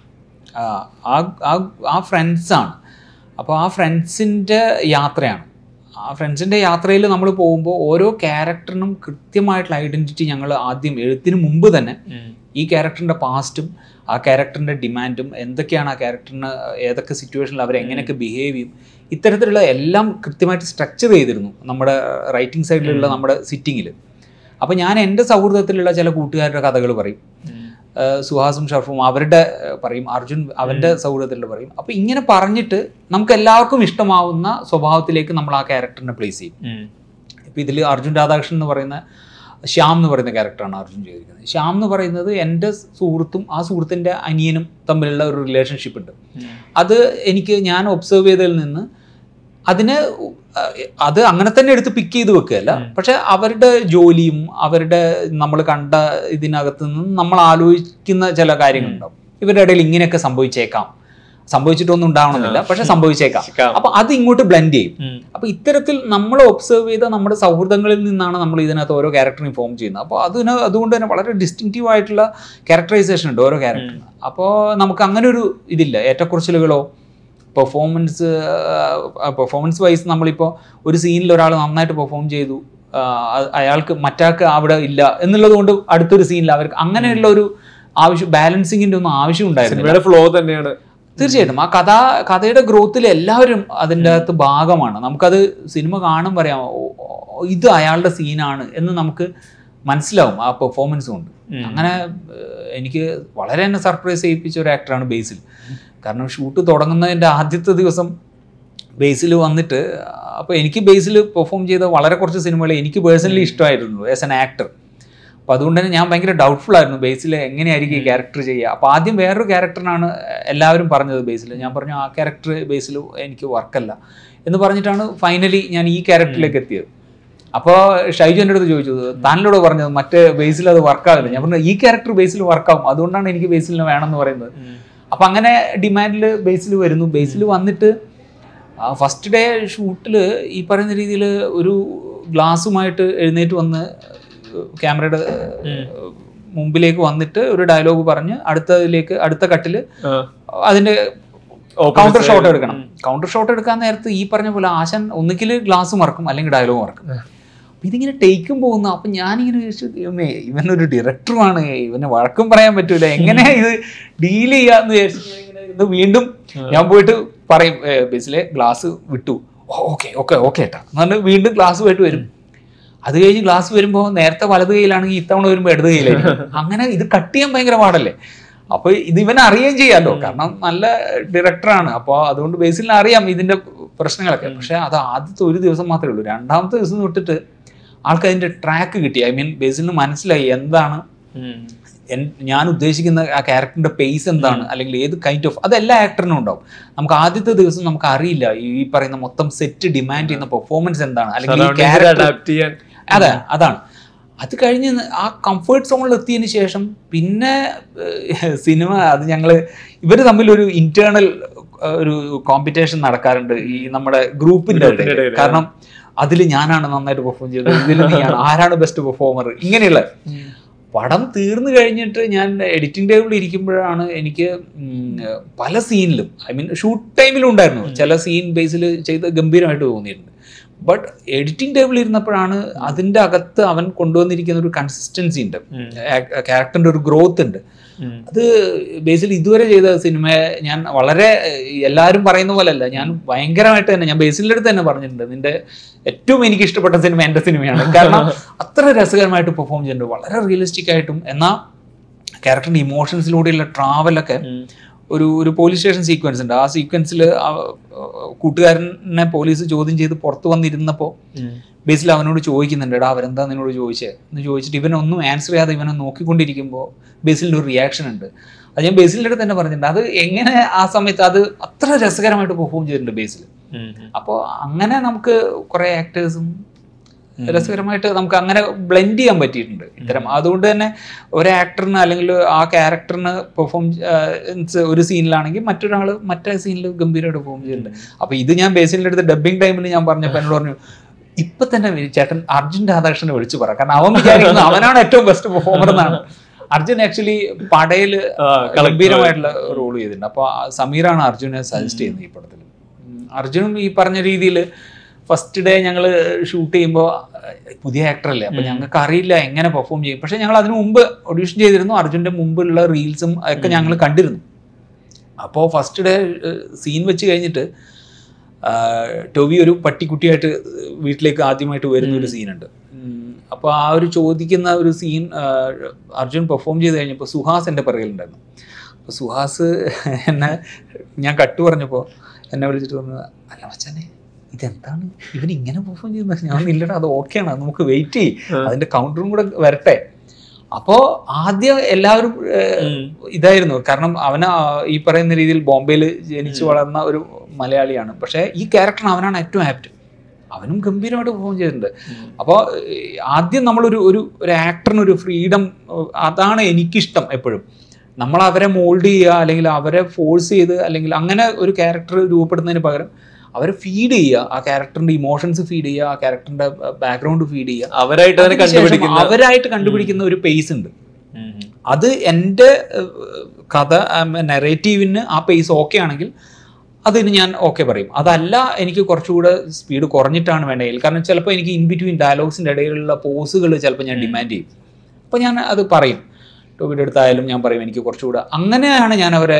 ആ ആ- ആ ഫ്രണ്ട്സാണ് അപ്പോൾ ആ ഫ്രണ്ട്സിൻ്റെ യാത്രയാണ് ആ ഫ്രണ്ട്സിൻ്റെ യാത്രയിൽ നമ്മൾ പോകുമ്പോൾ ഓരോ ക്യാരക്ടറിനും കൃത്യമായിട്ടുള്ള ഐഡൻറ്റിറ്റി ഞങ്ങൾ ആദ്യം എഴുത്തിന് മുമ്പ് തന്നെ ഈ ക്യാരക്ടറിൻ്റെ പാസ്റ്റും ആ ക്യാരക്ടറിൻ്റെ ഡിമാൻഡും എന്തൊക്കെയാണ് ആ ക്യാരക്ടറിന് ഏതൊക്കെ സിറ്റുവേഷനിൽ അവർ എങ്ങനെയൊക്കെ ബിഹേവ് ചെയ്യും ഇത്തരത്തിലുള്ള എല്ലാം കൃത്യമായിട്ട് സ്ട്രക്ചർ ചെയ്തിരുന്നു നമ്മുടെ റൈറ്റിംഗ് സൈഡിലുള്ള നമ്മുടെ സിറ്റിങ്ങിൽ അപ്പോൾ ഞാൻ എൻ്റെ സൗഹൃദത്തിലുള്ള ചില കൂട്ടുകാരുടെ കഥകൾ പറയും ഏഹ് സുഹാസും ഷർഫും അവരുടെ ഏഹ് പറയും അർജുൻ അവൻ്റെ സൗഹൃദത്തിൽ പറയും അപ്പോൾ ഇങ്ങനെ പറഞ്ഞിട്ട് നമുക്ക് എല്ലാവർക്കും ഇഷ്ടമാവുന്ന സ്വഭാവത്തിലേക്ക് നമ്മൾ ആ ക്യാരക്ടറിനെ പ്ലേസ് ചെയ്യും ഇപ്പോൾ ഇതിൽ അർജുൻ രാധാകൃഷ്ണൻ എന്ന് പറയുന്ന ശ്യാം എന്ന് പറയുന്ന ക്യാരക്ടറാണ് അർജുൻ ചെയ്തിരിക്കുന്നത് ശ്യാം എന്ന് പറയുന്നത് എൻ്റെ സുഹൃത്തും ആ സുഹൃത്തിൻ്റെ അനിയനും തമ്മിലുള്ള ഒരു റിലേഷൻഷിപ്പ് ഉണ്ട് അത് എനിക്ക് ഞാൻ ഒബ്സർവ് ചെയ്തതിൽ നിന്ന് അതിന് അഹ് അത് അങ്ങനെ തന്നെ എടുത്ത് പിക്ക് ചെയ്ത് വെക്കുകയല്ല പക്ഷെ അവരുടെ ജോലിയും അവരുടെ നമ്മൾ കണ്ട ഇതിനകത്ത് നിന്ന് നമ്മൾ ആലോചിക്കുന്ന ചില കാര്യങ്ങളുണ്ടാവും ഇവരുടെ ഇടയിൽ ഇങ്ങനെയൊക്കെ സംഭവിച്ചേക്കാം സംഭവിച്ചിട്ടൊന്നും ഉണ്ടാവണമെന്നില്ല പക്ഷെ സംഭവിച്ചേക്കാം അപ്പൊ അത് ഇങ്ങോട്ട് ബ്ലെൻഡ് ചെയ്യും അപ്പൊ ഇത്തരത്തിൽ നമ്മൾ ഒബ്സർവ് ചെയ്ത നമ്മുടെ സൗഹൃദങ്ങളിൽ നിന്നാണ് നമ്മൾ ഇതിനകത്ത് ഓരോ ക്യാരക്ടറിനെ ഫോം ചെയ്യുന്നത് അപ്പോൾ അതിന് അതുകൊണ്ട് തന്നെ വളരെ ഡിസ്റ്റിങ്റ്റീവ് ആയിട്ടുള്ള ക്യാരക്ടറൈസേഷൻ ഉണ്ട് ഓരോ ക്യാരക്ടറിന് അപ്പോൾ നമുക്ക് അങ്ങനെ ഒരു ഇതില്ല ഏറ്റക്കുറച്ചിലുകളോ പെർഫോമൻസ് പെർഫോമൻസ് വൈസ് നമ്മളിപ്പോൾ ഒരു സീനിൽ ഒരാൾ നന്നായിട്ട് പെർഫോം ചെയ്തു ആ, അ- അയാൾക്ക് മറ്റാൾക്ക് അവിടെ ഇല്ല എന്നുള്ളത് കൊണ്ട് അടുത്തൊരു സീനിൽ അവർക്ക് അങ്ങനെയുള്ള ഒരു ആവശ്യം ബാലൻസിങ്ങിന്റെ ഒന്നും ആവശ്യം ഉണ്ടായിരുന്നില്ല സിനിമയുടെ ഫ്ലോ തന്നെയാണ് തീർച്ചയായിട്ടും ആ കഥ കഥയുടെ ഗ്രോത്തിൽ എല്ലാവരും അതിൻ്റെ അകത്ത് ഭാഗമാണ് നമുക്കത് സിനിമ കാണും പറയാം ഓ, ഓ, ഇത് അയാളുടെ സീനാണ് എന്ന് നമുക്ക് മനസ്സിലാവും ആ പെർഫോമൻസ് കൊണ്ട് അങ്ങനെ ഏഹ്, എനിക്ക് വളരെ തന്നെ സർപ്രൈസ് ചെയ്യിപ്പിച്ച ഒരു ആക്ടറാണ് ബേസിൽ കാരണം ഷൂട്ട് തുടങ്ങുന്നതിൻ്റെ ആദ്യത്തെ ദിവസം ബേസിൽ വന്നിട്ട് അപ്പോൾ എനിക്ക് ബേസിൽ പെർഫോം ചെയ്ത വളരെ കുറച്ച് സിനിമകൾ എനിക്ക് പേഴ്സണലി ഇഷ്ടമായിരുന്നു ആസ് എൻ ആക്ടർ അപ്പോൾ അതുകൊണ്ട് തന്നെ ഞാൻ ഭയങ്കര ഡൗട്ട്ഫുൾ ആയിരുന്നു ബേസിൽ എങ്ങനെയായിരിക്കും ഈ ക്യാരക്ടർ ചെയ്യുക അപ്പോൾ ആദ്യം വേറൊരു ക്യാരക്ടറിനാണ് എല്ലാവരും പറഞ്ഞത് ബേസിൽ ഞാൻ പറഞ്ഞു ആ ക്യാരക്ടർ ബേസിൽ എനിക്ക് വർക്കല്ല എന്ന് പറഞ്ഞിട്ടാണ് ഫൈനലി ഞാൻ ഈ ക്യാരക്ടറിലേക്ക് എത്തിയത് അപ്പോൾ ഷൈജു എൻ്റെ അടുത്ത് ചോദിച്ചു താനിലോട് പറഞ്ഞത് മറ്റേ ബേസിൽ അത് വർക്കാവില്ല ഞാൻ പറഞ്ഞു ഈ ക്യാരക്ടർ ബേസിൽ വർക്കാവും അതുകൊണ്ടാണ് എനിക്ക് ബേസിലിനെ വേണമെന്ന് പറയുന്നത് അപ്പം അങ്ങനെ ഡിമാൻഡിൽ ബേസിൽ വരുന്നു ബേസിൽ വന്നിട്ട് ഫസ്റ്റ് ഡേ ഷൂട്ടിൽ ഈ പറയുന്ന രീതിയിൽ ഒരു ഗ്ലാസ്സുമായിട്ട് എഴുന്നേറ്റ് വന്ന് ക്യാമറയുടെ മുമ്പിലേക്ക് വന്നിട്ട് ഒരു ഡയലോഗ് പറഞ്ഞ് അടുത്തതിലേക്ക് അടുത്ത കട്ടിൽ അതിൻ്റെ കൗണ്ടർ ഷോട്ട് എടുക്കണം കൗണ്ടർ ഷോട്ട് എടുക്കാൻ നേരത്ത് ഈ പറഞ്ഞ പോലെ ആശാൻ ഒന്നുകിൽ ഗ്ലാസ് മറക്കും അല്ലെങ്കിൽ ഡയലോഗ് മറക്കും അപ്പൊ ഇതിങ്ങനെ ടേക്കും പോകുന്നു അപ്പൊ ഞാനിങ്ങനെ വിചാരിച്ചു ദൈവമേ ഇവനൊരു ഡയറക്ടറുമാണ് ഇവനെ വഴക്കും പറയാൻ പറ്റൂല എങ്ങനെ ഇത് ഡീൽ ചെയ്യാന്ന് വിചാരിച്ചു ഞാൻ ഇങ്ങനെ ഇത് വീണ്ടും ഞാൻ പോയിട്ട് പറയും ബസ്സിലെ ഗ്ലാസ് വിട്ടു ഓക്കെ ഓക്കെ ഓക്കെ ഏട്ടാ എന്നിട്ട് വീണ്ടും ഗ്ലാസ് പോയിട്ട് വരും അത് കഴിഞ്ഞ് ഗ്ലാസ് വരുമ്പോൾ നേരത്തെ വലത് കൈയിലാണെങ്കിൽ ഇത്തവണ വരുമ്പോൾ ഇടത് കൈയിലായിരിക്കും അങ്ങനെ ഇത് കട്ട് ചെയ്യാൻ ഭയങ്കര പാടല്ലേ അപ്പൊ ഇത് ഇവൻ അറിയുകയും ചെയ്യാമല്ലോ കാരണം നല്ല ഡയറക്ടറാണ് അപ്പോൾ അതുകൊണ്ട് ബേസിലിന് അറിയാം ഇതിന്റെ പ്രശ്നങ്ങളൊക്കെ പക്ഷെ അത് ആദ്യത്തെ ഒരു ദിവസം മാത്രമേ ഉള്ളൂ രണ്ടാമത്തെ ദിവസം തൊട്ടിട്ട് ആൾക്ക് അതിന്റെ ട്രാക്ക് കിട്ടി ഐ മീൻ ബേസിലിന് മനസ്സിലായി എന്താണ് എൻ- ഞാൻ ഉദ്ദേശിക്കുന്ന ആ ക്യാരക്ടറിന്റെ പേസ് എന്താണ് അല്ലെങ്കിൽ ഏത് കൈൻഡ് ഓഫ് അത് എല്ലാ ആക്ടറിനും ഉണ്ടാവും നമുക്ക് ആദ്യത്തെ ദിവസം നമുക്ക് അറിയില്ല ഈ പറയുന്ന മൊത്തം സെറ്റ് ഡിമാൻഡ് ചെയ്യുന്ന പെർഫോമൻസ് എന്താണ് അല്ലെങ്കിൽ ഈ ക്യാരക്ടർ അഡാപ്റ്റ് ചെയ്യാൻ അതെ അതാണ് അത് കഴിഞ്ഞ് ആ കംഫർട്ട് സോണിൽ എത്തിയതിന് ശേഷം പിന്നെ സിനിമ അത് ഞങ്ങൾ ഇവർ തമ്മിൽ ഒരു ഇന്റേണൽ ഒരു കോമ്പറ്റീഷൻ നടക്കാറുണ്ട് ഈ നമ്മുടെ ഗ്രൂപ്പിന്റെ ഗ്രൂപ്പിന്റെ ഇടയിൽ, കാരണം അതിൽ ഞാനാണ് നന്നായിട്ട് പെർഫോം ചെയ്തത് ഇതിൽ നീയാണ് ആരാണ് ബെസ്റ്റ് പെർഫോമർ ഇങ്ങനെയുള്ള പടം തീർന്നു കഴിഞ്ഞിട്ട് ഞാൻ എഡിറ്റിംഗ് ടേബിളിൽ ഇരിക്കുമ്പോഴാണ് എനിക്ക് ഉം, പല സീനിലും ഐ മീൻ ഷൂട്ട് ടൈമിലും ഉണ്ടായിരുന്നു ചില സീൻ ബേസിൽ ചെയ്ത് ഗംഭീരമായിട്ട് തോന്നിയിട്ടുണ്ട് ബട്ട് എഡിറ്റിംഗ് ടേബിളിൽ ഇരുന്നപ്പോഴാണ് അതിൻ്റെ അകത്ത് അവൻ കൊണ്ടുവന്നിരിക്കുന്ന ഒരു കൺസിസ്റ്റൻസി ഉണ്ട് ക്യാരക്ടറിന്റെ ഒരു ഗ്രോത്ത് ഉണ്ട് അത് ബേസിൽ ഇതുവരെ ചെയ്ത സിനിമയെ ഞാൻ വളരെ ഏഹ്, എല്ലാവരും പറയുന്ന പോലെയല്ല ഞാൻ ഭയങ്കരമായിട്ട് തന്നെ ഞാൻ ബേസിലിന്റെ അടുത്ത് തന്നെ പറഞ്ഞിട്ടുണ്ട് നിന്റെ ഏറ്റവും എനിക്ക് ഇഷ്ടപ്പെട്ട സിനിമ എൻ്റെ സിനിമയാണ് കാരണം അത്ര രസകരമായിട്ട് പെർഫോം ചെയ്യുന്നുണ്ട് വളരെ റിയലിസ്റ്റിക് ആയിട്ടും എന്നാൽ ക്യാരക്ടറിന്റെ ഇമോഷൻസിലൂടെയുള്ള ട്രാവലൊക്കെ ഒരു ഒരു പോലീസ് സ്റ്റേഷൻ സീക്വൻസ് ഉണ്ട് ആ സീക്വൻസിൽ കൂട്ടുകാരനെ പോലീസ് ചോദ്യം ചെയ്ത് പുറത്ത് വന്നിരുന്നപ്പോൾ ബേസിൽ അവനോട് ചോദിക്കുന്നുണ്ട് എടാ അവരെന്താ നിന്നോട് ചോദിച്ചേ എന്ന് ചോദിച്ചിട്ട് ഇവനൊന്നും ആൻസർ ചെയ്യാതെ ഇവനെ നോക്കിക്കൊണ്ടിരിക്കുമ്പോൾ ബേസിലിൻ്റെ ഒരു റിയാക്ഷൻ ഉണ്ട് അത് ഞാൻ ബേസിലിൻ്റെ അടുത്ത് തന്നെ പറഞ്ഞിട്ടുണ്ട് അത് എങ്ങനെ ആ സമയത്ത് അത് അത്ര രസകരമായിട്ട് പെർഫോം ചെയ്തിട്ടുണ്ട് ബേസിൽ അപ്പോൾ അങ്ങനെ നമുക്ക് കുറേ ആക്ടേഴ്സും രസകരമായിട്ട് നമുക്ക് അങ്ങനെ ബ്ലെൻഡ് ചെയ്യാൻ പറ്റിയിട്ടുണ്ട് ഇത്തരം അതുകൊണ്ട് തന്നെ ഒരു ആക്ടറിന് അല്ലെങ്കിൽ ആ ക്യാരക്ടറിന് പെർഫോം ഒരു സീനിലാണെങ്കിൽ മറ്റൊരാൾ മറ്റേ സീനിൽ ഗംഭീരമായിട്ട് പെർഫോം ചെയ്യുന്നുണ്ട് അപ്പൊ ഇത് ഞാൻ ബേസിലിന്റെ അടുത്ത് ഡബിങ് ടൈമിൽ ഞാൻ പറഞ്ഞപ്പോൾ എന്നോട് പറഞ്ഞു ഇപ്പൊ തന്നെ വി- ചേട്ടൻ അർജുൻ രാധാകൃഷ്ണനെ വിളിച്ചു പറ കാരണം അവൻ വിചാരിക്കുന്നത് അവനാണ് ഏറ്റവും ബെസ്റ്റ് പെർഫോമർ എന്നാണ് അർജുൻ ആക്ച്വലി പടയിൽ ഗംഭീരമായിട്ടുള്ള റോൾ ചെയ്തിട്ടുണ്ട് അപ്പോൾ സമീറാണ് അർജുനെ സജസ്റ്റ് ചെയ്യുന്നത് ഈ പടത്തിൽ ഉം, അർജുനും ഈ പറഞ്ഞ രീതിയിൽ ഫസ്റ്റ് ഡേ ഞങ്ങൾ ഷൂട്ട് ചെയ്യുമ്പോൾ പുതിയ ആക്ടറല്ലേ അപ്പോൾ ഞങ്ങൾക്ക് അറിയില്ല എങ്ങനെ പെർഫോം ചെയ്യും പക്ഷേ ഞങ്ങൾ അതിനു മുമ്പ് ഓഡീഷൻ ചെയ്തിരുന്നു അർജുൻ്റെ മുമ്പുള്ള റീൽസും ഒക്കെ ഞങ്ങൾ കണ്ടിരുന്നു അപ്പോൾ ഫസ്റ്റ് ഡേ സീൻ വെച്ച് കഴിഞ്ഞിട്ട് ആ, ടൊവി ഒരു പട്ടിക്കുട്ടിയായിട്ട് വീട്ടിലേക്ക് ആദ്യമായിട്ട് വരുന്ന ഒരു സീനുണ്ട് അപ്പോൾ ആ ഒരു ചോദിക്കുന്ന ഒരു സീൻ അർജുൻ പെർഫോം ചെയ്ത് കഴിഞ്ഞപ്പോൾ സുഹാസ് എൻ്റെ പിറകിലുണ്ടായിരുന്നു അപ്പോൾ സുഹാസ് എന്നെ ഞാൻ കട്ട് പറഞ്ഞപ്പോൾ എന്നെ വിളിച്ചിട്ട് പറഞ്ഞു അല്ല മച്ചാനെ ഇതെന്താണ് ഇവൻ ഇങ്ങനെ പെർഫോം ചെയ്യുന്നത് ഞാൻ ഇല്ലടാ അത് ഓക്കെയാണ് നമുക്ക് വെയിറ്റ് ചെയ്യും അതിൻ്റെ കൗണ്ടറും കൂടെ വരട്ടെ അപ്പോൾ ആദ്യം എല്ലാവരും ഏഹ്, ഇതായിരുന്നു കാരണം അവന് ആ ഈ പറയുന്ന രീതിയിൽ ബോംബെയിൽ ജനിച്ചു വളർന്ന ഒരു മലയാളിയാണ് പക്ഷേ ഈ ക്യാരക്ടറിന് അവനാണ് ഏറ്റവും ആപ്റ്റ് അവനും ഗംഭീരമായിട്ട് പെർഫോം ചെയ്തിട്ടുണ്ട് അപ്പോൾ ആദ്യം നമ്മളൊരു ഒരു ഒരു ആക്ടറിന് ഒരു ഫ്രീഡം അതാണ് എനിക്കിഷ്ടം എപ്പോഴും നമ്മൾ അവരെ മോൾഡ് ചെയ്യുക അല്ലെങ്കിൽ അവരെ ഫോഴ്സ് ചെയ്ത് അല്ലെങ്കിൽ അങ്ങനെ ഒരു ക്യാരക്ടർ രൂപപ്പെടുന്നതിന് പകരം അവരെ ഫീഡ് ചെയ്യുക ആ ക്യാരക്ടറിന്റെ ഇമോഷൻസ് ഫീഡ് ചെയ്യുക ആ ക്യാരക്ടറിന്റെ ബാക്ക്ഗ്രൗണ്ട് ഫീഡ് ചെയ്യുക അവരായിട്ട് തന്നെ അതിനുശേഷം കണ്ടുപിടിക്കുന്ന അവരായിട്ട് കണ്ടുപിടിക്കുന്ന ഒരു പേസ് ഉണ്ട് ഉം. അത് എൻ്റെ ഏഹ്, കഥ നെറേറ്റീവിന് ആ പേസ് ഓക്കെ ആണെങ്കിൽ അതിന് ഞാൻ ഓക്കെ പറയും അതല്ല എനിക്ക് കുറച്ചുകൂടെ സ്പീഡ് കുറഞ്ഞിട്ടാണ് വേണ്ടത് കാരണം ചിലപ്പോൾ എനിക്ക് ഇൻ ബിറ്റ്വീൻ ഡയലോഗ്സിൻ്റെ ഇടയിലുള്ള പോസുകൾ ചിലപ്പോൾ ഞാൻ ഡിമാൻഡ് ചെയ്യും അപ്പോൾ ഞാൻ അത് പറയും ടോബിയുടെ അടുത്തായാലും ഞാൻ പറയും എനിക്ക് കുറച്ചുകൂടെ അങ്ങനെയാണ് ഞാൻ അവരെ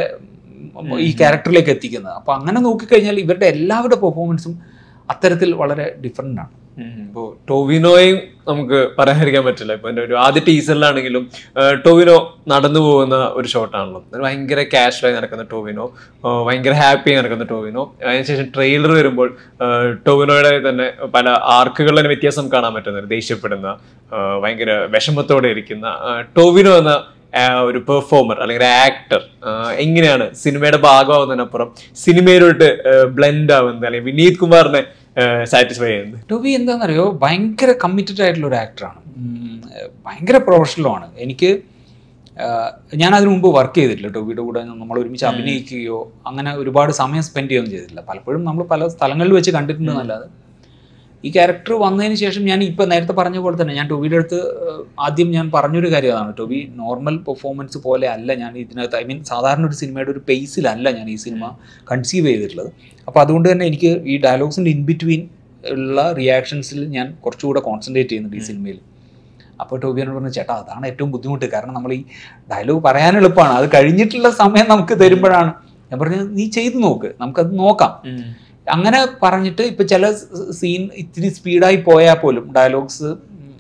ഈ ക്യാരക്ടറിലേക്ക് എത്തിക്കുന്നത് അപ്പോൾ അങ്ങനെ നോക്കിക്കഴിഞ്ഞാൽ ഇവരുടെ എല്ലാവരുടെ പെർഫോമൻസും അത്തരത്തിൽ വളരെ ഡിഫറെൻ്റ് ആണ് ഇപ്പോൾ ടോവിനോയും നമുക്ക് പറയാതിരിക്കാൻ പറ്റില്ല ഇപ്പൊ എൻ്റെ ഒരു ആദ്യ ടീസറിലാണെങ്കിലും ടോവിനോ നടന്നു പോകുന്ന ഒരു ഷോട്ടാണല്ലോ അത് ഭയങ്കര കാഷ്വലായി നടക്കുന്ന ടോവിനോ ആ, ഭയങ്കര ഹാപ്പി നടക്കുന്ന ടോവിനോ അതിനുശേഷം ട്രെയിലർ വരുമ്പോൾ ആ, ടോവിനോയുടെ തന്നെ പല ആർക്കുകളിൽ തന്നെ വ്യത്യാസം കാണാൻ പറ്റുന്നത് ദേഷ്യപ്പെടുന്ന ആ, ഭയങ്കര വിഷമത്തോടെ ഇരിക്കുന്ന ആ, ടോവിനോ എന്ന ആ, ഒരു പെർഫോമർ അല്ലെങ്കിൽ ആക്ടർ എങ്ങനെയാണ് സിനിമയുടെ ഭാഗമാവുന്നതിനപ്പുറം സിനിമയിലോട്ട് ബ്ലെൻഡ് ആവുന്നത് അല്ലെങ്കിൽ വിനീത് കുമാറിനെ സാറ്റിസ്ഫൈ ചെയ്യുന്നത് ടോബി എന്താണെന്നറിയോ ഭയങ്കര കമ്മിറ്റഡ് ആയിട്ടുള്ള ഒരു ആക്ടറാണ് ഭയങ്കര പ്രൊഫഷണലുമാണ് എനിക്ക് ആഹ്, ഞാൻ അതിനു മുമ്പ് വർക്ക് ചെയ്തിട്ടില്ല ടോബിയുടെ കൂടെ നമ്മൾ ഒരുമിച്ച് അഭിനയിക്കുകയോ അങ്ങനെ ഒരുപാട് സമയം സ്പെൻഡ് ചെയ്യുകയൊന്നും ചെയ്തിട്ടില്ല പലപ്പോഴും നമ്മൾ പല സ്ഥലങ്ങളിൽ വെച്ച് കണ്ടിട്ടുണ്ടെന്നല്ലാതെ ഈ ക്യാരക്ടർ വന്നതിന് ശേഷം ഞാൻ ഇപ്പം നേരത്തെ പറഞ്ഞ പോലെ തന്നെ ഞാൻ ടോബിയുടെ അടുത്ത് ആഹ്, ആദ്യം ഞാൻ പറഞ്ഞൊരു കാര്യം അതാണ് ടോബി നോർമൽ പെർഫോമൻസ് പോലെ അല്ല ഞാൻ ഇതിനകത്ത് ഐ മീൻ സാധാരണ ഒരു സിനിമയുടെ ഒരു പേസിലല്ല ഞാൻ ഈ സിനിമ കൺസീവ് ചെയ്തിട്ടുള്ളത് അപ്പോൾ അതുകൊണ്ട് തന്നെ എനിക്ക് ഈ ഡയലോഗ്സിൻ്റെ ഇൻ ബിറ്റ്വീൻ ഉള്ള റിയാക്ഷൻസിൽ ഞാൻ കുറച്ചുകൂടെ കോൺസെൻട്രേറ്റ് ചെയ്യുന്നുണ്ട് ഈ സിനിമയിൽ അപ്പോൾ ടോബിയോട് പറഞ്ഞു ചേട്ടാ അതാണ് ഏറ്റവും ബുദ്ധിമുട്ട് കാരണം നമ്മൾ ഈ ഡയലോഗ് പറയാൻ എളുപ്പമാണ് അത് കഴിഞ്ഞിട്ടുള്ള സമയം നമുക്ക് തരുമ്പോഴാണ് ഞാൻ പറഞ്ഞു നീ ചെയ്തു നോക്ക് നമുക്കത് നോക്കാം അങ്ങനെ പറഞ്ഞിട്ട് ഇപ്പം ചില സീൻ ഇത്തിരി സ്പീഡായി പോയാൽ പോലും ഡയലോഗ്സ്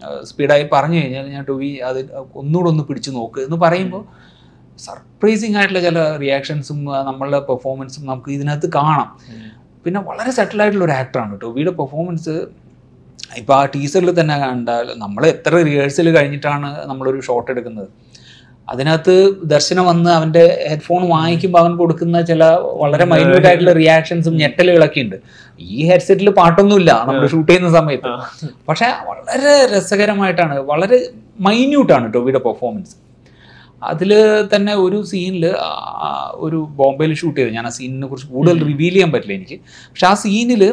സ്പീഡായി പറഞ്ഞു കഴിഞ്ഞാൽ ഞാൻ ടു വി അത് ഒന്നുകൂടെ ഒന്ന് പിടിച്ചു നോക്ക് എന്ന് പറയുമ്പോൾ സർപ്രൈസിങ് ആയിട്ടുള്ള ചില റിയാക്ഷൻസും നമ്മളുടെ പെർഫോമൻസും നമുക്ക് ഇതിനകത്ത് കാണാം പിന്നെ വളരെ സെറ്റിൽ ആയിട്ടുള്ള ഒരു ആക്ടറാണ് ടൊവിയുടെ പെർഫോമൻസ് ഇപ്പോൾ ആ ടീസറിൽ തന്നെ കണ്ടാൽ നമ്മൾ എത്ര റിഹേഴ്സൽ കഴിഞ്ഞിട്ടാണ് നമ്മളൊരു ഷോട്ട് എടുക്കുന്നത് അതിനകത്ത് ദർശനം വന്ന് അവൻ്റെ ഹെഡ്ഫോൺ വാങ്ങിക്കുമ്പോൾ അവൻ കൊടുക്കുന്ന ചില വളരെ മൈന്യൂട്ട് ആയിട്ടുള്ള റിയാക്ഷൻസും ഞെട്ടലുകളൊക്കെ ഉണ്ട് ഈ ഹെഡ്സെറ്റിൽ പാട്ടൊന്നുമില്ല നമ്മൾ ഷൂട്ട് ചെയ്യുന്ന സമയത്ത് പക്ഷെ വളരെ രസകരമായിട്ടാണ് വളരെ മൈന്യൂട്ടാണ് ടൊവിയുടെ പെർഫോമൻസ് അതിൽ തന്നെ ഒരു സീനിൽ ഒരു ബോംബെയിൽ ഷൂട്ട് ചെയ്ത് ഞാൻ ആ സീനിനെ കുറിച്ച് കൂടുതൽ റിവീൽ ചെയ്യാൻ പറ്റില്ല എനിക്ക് പക്ഷെ ആ സീനിൽ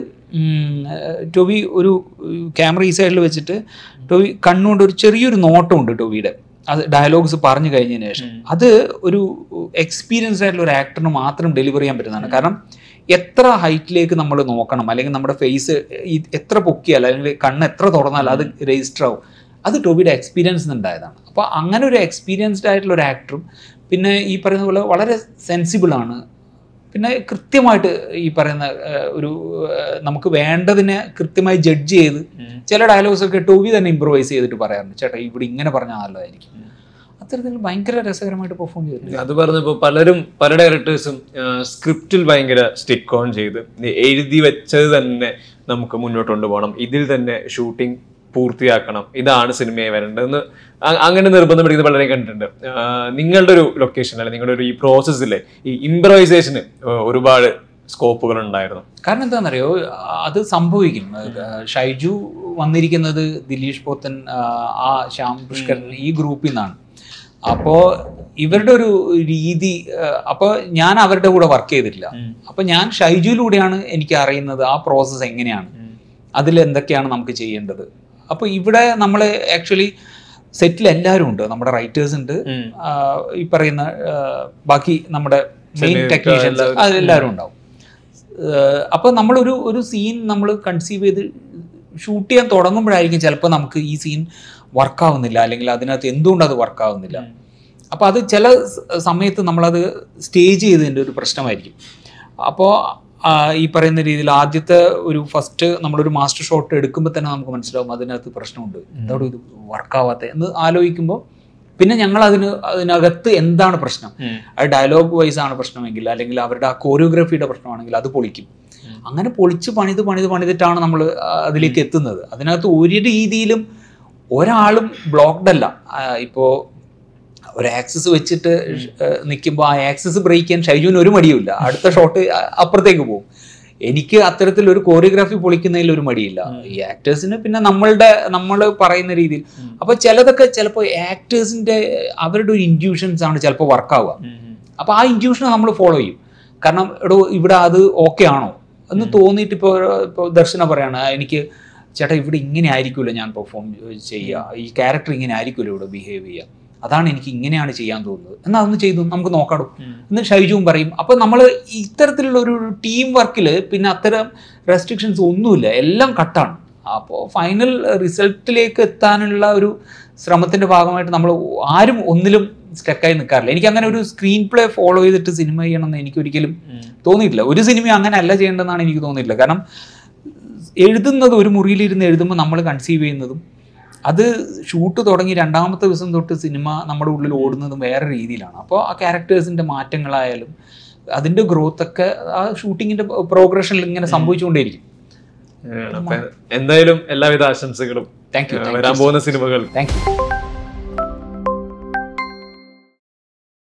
ടൊവി ഒരു ക്യാമറ ഈ സൈഡിൽ വെച്ചിട്ട് ടൊവി കണ്ണുകൊണ്ട് ഒരു ചെറിയൊരു നോട്ടമുണ്ട് ടൊവിയുടെ അത് ഡയലോഗ്സ് പറഞ്ഞു കഴിഞ്ഞതിന് ശേഷം അത് ഒരു എക്സ്പീരിയൻസ്ഡ് ആയിട്ടുള്ള ഒരു ആക്ടറിന് മാത്രം ഡെലിവർ ചെയ്യാൻ പറ്റുന്നതാണ് കാരണം എത്ര ഹൈറ്റിലേക്ക് നമ്മൾ നോക്കണം അല്ലെങ്കിൽ നമ്മുടെ ഫേസ് എത്ര പൊക്കിയാൽ അല്ലെങ്കിൽ കണ്ണ് എത്ര തുറന്നാൽ അത് രജിസ്റ്റർ ആവും അത് ടോബിയുടെ എക്സ്പീരിയൻസ് ഉണ്ടായതാണ് അപ്പോൾ അങ്ങനെ ഒരു എക്സ്പീരിയൻസ്ഡ് ആയിട്ടുള്ള ഒരു ആക്ടറും പിന്നെ ഈ പറയുന്ന പോലെ വളരെ സെൻസിബിൾ ആണ് പിന്നെ കൃത്യമായിട്ട് ഈ പറയുന്ന ഏഹ്, ഒരു ഏഹ്, നമുക്ക് വേണ്ടതിനെ കൃത്യമായി ജഡ്ജ് ചെയ്ത് ചില ഡയലോഗ്സ് ഒക്കെ ടോബി തന്നെ ഇമ്പ്രൂവൈസ് ചെയ്തിട്ട് പറയാറുണ്ട് ചേട്ടാ ഇവിടെ ഇങ്ങനെ പറഞ്ഞാൽ നല്ലതായിരിക്കും അത്തരത്തിൽ ഭയങ്കര രസകരമായിട്ട് പെർഫോം ചെയ്തിട്ടുണ്ട് അത് പറഞ്ഞപ്പോ പലരും പല ഡയറക്ടേഴ്സും സ്ക്രിപ്റ്റിൽ ഭയങ്കര സ്റ്റിക്ക് ഓൺ ചെയ്ത് ഈ എഴുതി വെച്ചത് തന്നെ നമുക്ക് മുന്നോട്ട് കൊണ്ടുപോകണം ഇതിൽ തന്നെ ഷൂട്ടിംഗ് പൂർത്തിയാക്കണം ഇതാണ് സിനിമയെ വരേണ്ടതെന്ന് അ- അങ്ങനെ നിർബന്ധം പിടിക്കുന്നത് പലരെ കണ്ടിട്ടുണ്ട് ആ, നിങ്ങളുടെ ഒരു ലൊക്കേഷൻ അല്ലെ നിങ്ങളുടെ ഒരു ഈ പ്രോസസ്സിലെ ഈ ഇംപ്രവൈസേഷന് ഒരുപാട് സ്കോപ്പുകൾ ഉണ്ടായിരുന്നു കാരണം എന്താണെന്നറിയോ അത് സംഭവിക്കും ഷൈജു വന്നിരിക്കുന്നത് ദിലീഷ് പോത്തൻ ആ, ആ ശ്യാം പുഷ്കരൻ ഈ ഗ്രൂപ്പിൽ നിന്നാണ് അപ്പോൾ ഇവരുടെ ഒരു രീതി അപ്പോൾ ഞാൻ അവരുടെ കൂടെ വർക്ക് ചെയ്തിട്ടില്ല അപ്പോൾ ഞാൻ ഷൈജുവിലൂടെയാണ് എനിക്ക് അറിയുന്നത് ആ പ്രോസസ്സ് എങ്ങനെയാണ് അതിൽ എന്തൊക്കെയാണ് നമുക്ക് ചെയ്യേണ്ടത് അപ്പോൾ ഇവിടെ നമ്മൾ ആക്ച്വലി സെറ്റിൽ എല്ലാവരും ഉണ്ട് നമ്മുടെ റൈറ്റേഴ്സ് ഉണ്ട് ഉം. ആ, ഈ പറയുന്ന ആ, ബാക്കി നമ്മുടെ മെയിൻ Cinematographer ടെക്നീഷ്യൻസ് എല്ലാവരും. അതെല്ലാവരും ഉണ്ടാവും ഏഹ് അപ്പോൾ നമ്മളൊരു ഒരു സീൻ നമ്മൾ കൺസീവ് ചെയ്ത് ഷൂട്ട് ചെയ്യാൻ തുടങ്ങുമ്പോഴായിരിക്കും ചിലപ്പോൾ നമുക്ക് ഈ സീൻ വർക്കാവുന്നില്ല അല്ലെങ്കിൽ അതിനകത്ത് എന്തുകൊണ്ട് അത് വർക്കാവുന്നില്ല അപ്പോൾ അത് ചില സ- സമയത്ത് നമ്മളത് സ്റ്റേജ് ചെയ്തതിൻ്റെ ഒരു പ്രശ്നമായിരിക്കും അപ്പോൾ ഈ പറയുന്ന രീതിയിൽ ആദ്യത്തെ ഒരു ഫസ്റ്റ് നമ്മളൊരു മാസ്റ്റർ ഷോട്ട് എടുക്കുമ്പോൾ തന്നെ നമുക്ക് മനസ്സിലാവും അതിനകത്ത് പ്രശ്നമുണ്ട് എന്താണ് ഇത് വർക്കാവാത്ത എന്ന് ആലോചിക്കുമ്പോൾ പിന്നെ ഞങ്ങൾ അതിന് അതിനകത്ത് എന്താണ് പ്രശ്നം അത് ഡയലോഗ് വൈസ് ആണ് പ്രശ്നമെങ്കിൽ അല്ലെങ്കിൽ അവരുടെ ആ കോറിയോഗ്രാഫിയുടെ പ്രശ്നമാണെങ്കിൽ അത് പൊളിക്കും അങ്ങനെ പൊളിച്ച് പണിത് പണിത് പണിതിട്ടാണ് നമ്മൾ അതിലേക്ക് എത്തുന്നത് അതിനകത്ത് ഒരു രീതിയിലും ഒരാളും ബ്ലോക്ക്ഡ് അല്ല ഇപ്പോൾ ഒരു ആക്സസ് വെച്ചിട്ട് നിൽക്കുമ്പോൾ ആ ആക്സസ് ബ്രേക്ക് ചെയ്യാൻ ഷൈജുവിന് ഒരു മടിയുമില്ല അടുത്ത ഷോട്ട് അപ്പുറത്തേക്ക് പോകും എനിക്ക് അത്തരത്തിൽ ഒരു കോറിയോഗ്രാഫി പൊളിക്കുന്നതിൽ ഒരു മടിയില്ല ഈ ആക്ടേഴ്സിന് പിന്നെ നമ്മളുടെ നമ്മൾ പറയുന്ന രീതിയിൽ അപ്പൊ ചിലതൊക്കെ ചിലപ്പോൾ ആക്ടേഴ്സിന്റെ അവരുടെ ഒരു ഇൻഡ്യൂഷൻസ് ആണ് ചിലപ്പോൾ വർക്കാവുക അപ്പോൾ ആ ഇൻഡ്യൂഷനെ നമ്മൾ ഫോളോ ചെയ്യും കാരണം എടോ ഇവിടെ അത് ഓക്കെ ആണോ എന്ന് തോന്നിയിട്ട് ഇപ്പോൾ ഇപ്പോൾ ദർശന പറയാണ് "ആ, എനിക്ക് ചേട്ടാ ഇവിടെ ഇങ്ങനെ ആയിരിക്കുമല്ലോ ഞാൻ പെർഫോം ചെയ്യുക ഈ ക്യാരക്ടർ ഇങ്ങനെ ആയിരിക്കുമല്ലോ ഇവിടെ ബിഹേവ് ചെയ്യുക അതാണ് എനിക്ക് ഇങ്ങനെയാണ് ചെയ്യാൻ തോന്നുന്നത് എന്നാൽ അതൊന്ന് ചെയ്തു നമുക്ക് നോക്കാടോ എന്ന് ഷൈജുവും പറയും അപ്പോൾ നമ്മൾ ഇത്തരത്തിലുള്ള ഒരു ടീം വർക്കിൽ പിന്നെ അത്തരം റെസ്ട്രിക്ഷൻസ് ഒന്നുമില്ല എല്ലാം കട്ടാണ് അപ്പോൾ ഫൈനൽ റിസൾട്ടിലേക്ക് എത്താനുള്ള ഒരു ശ്രമത്തിന്റെ ഭാഗമായിട്ട് നമ്മൾ ആരും ഒന്നിലും സ്റ്റക്കായി നിൽക്കാറില്ല എനിക്ക് അങ്ങനെ ഒരു സ്ക്രീൻ പ്ലേ ഫോളോ ചെയ്തിട്ട് സിനിമ ചെയ്യണമെന്ന് എനിക്ക് ഒരിക്കലും തോന്നിയിട്ടില്ല ഒരു സിനിമ അങ്ങനെ അല്ല ചെയ്യേണ്ടതെന്നാണ് എനിക്ക് തോന്നിയിട്ടില്ല കാരണം എഴുതുന്നത് ഒരു മുറിയിലിരുന്ന് എഴുതുമ്പോൾ നമ്മൾ കൺസീവ് ചെയ്യുന്നതും അത് ഷൂട്ട് തുടങ്ങി രണ്ടാമത്തെ ദിവസം തൊട്ട് സിനിമ നമ്മുടെ ഉള്ളിൽ ഓടുന്നതും വേറെ രീതിയിലാണ് അപ്പോൾ ആ ക്യാരക്ടേഴ്സിൻ്റെ മാറ്റങ്ങളായാലും അതിൻ്റെ ഗ്രോത്ത് ഒക്കെ ആ ഷൂട്ടിങ്ങിൻ്റെ പ്രോഗ്രഷനിൽ ഇങ്ങനെ സംഭവിച്ചുകൊണ്ടേയിരിക്കും അപ്പൊ എന്തായാലും എല്ലാവിധ ആശംസകളും താങ്ക് യു വരാൻ പോകുന്ന സിനിമകൾ താങ്ക് യു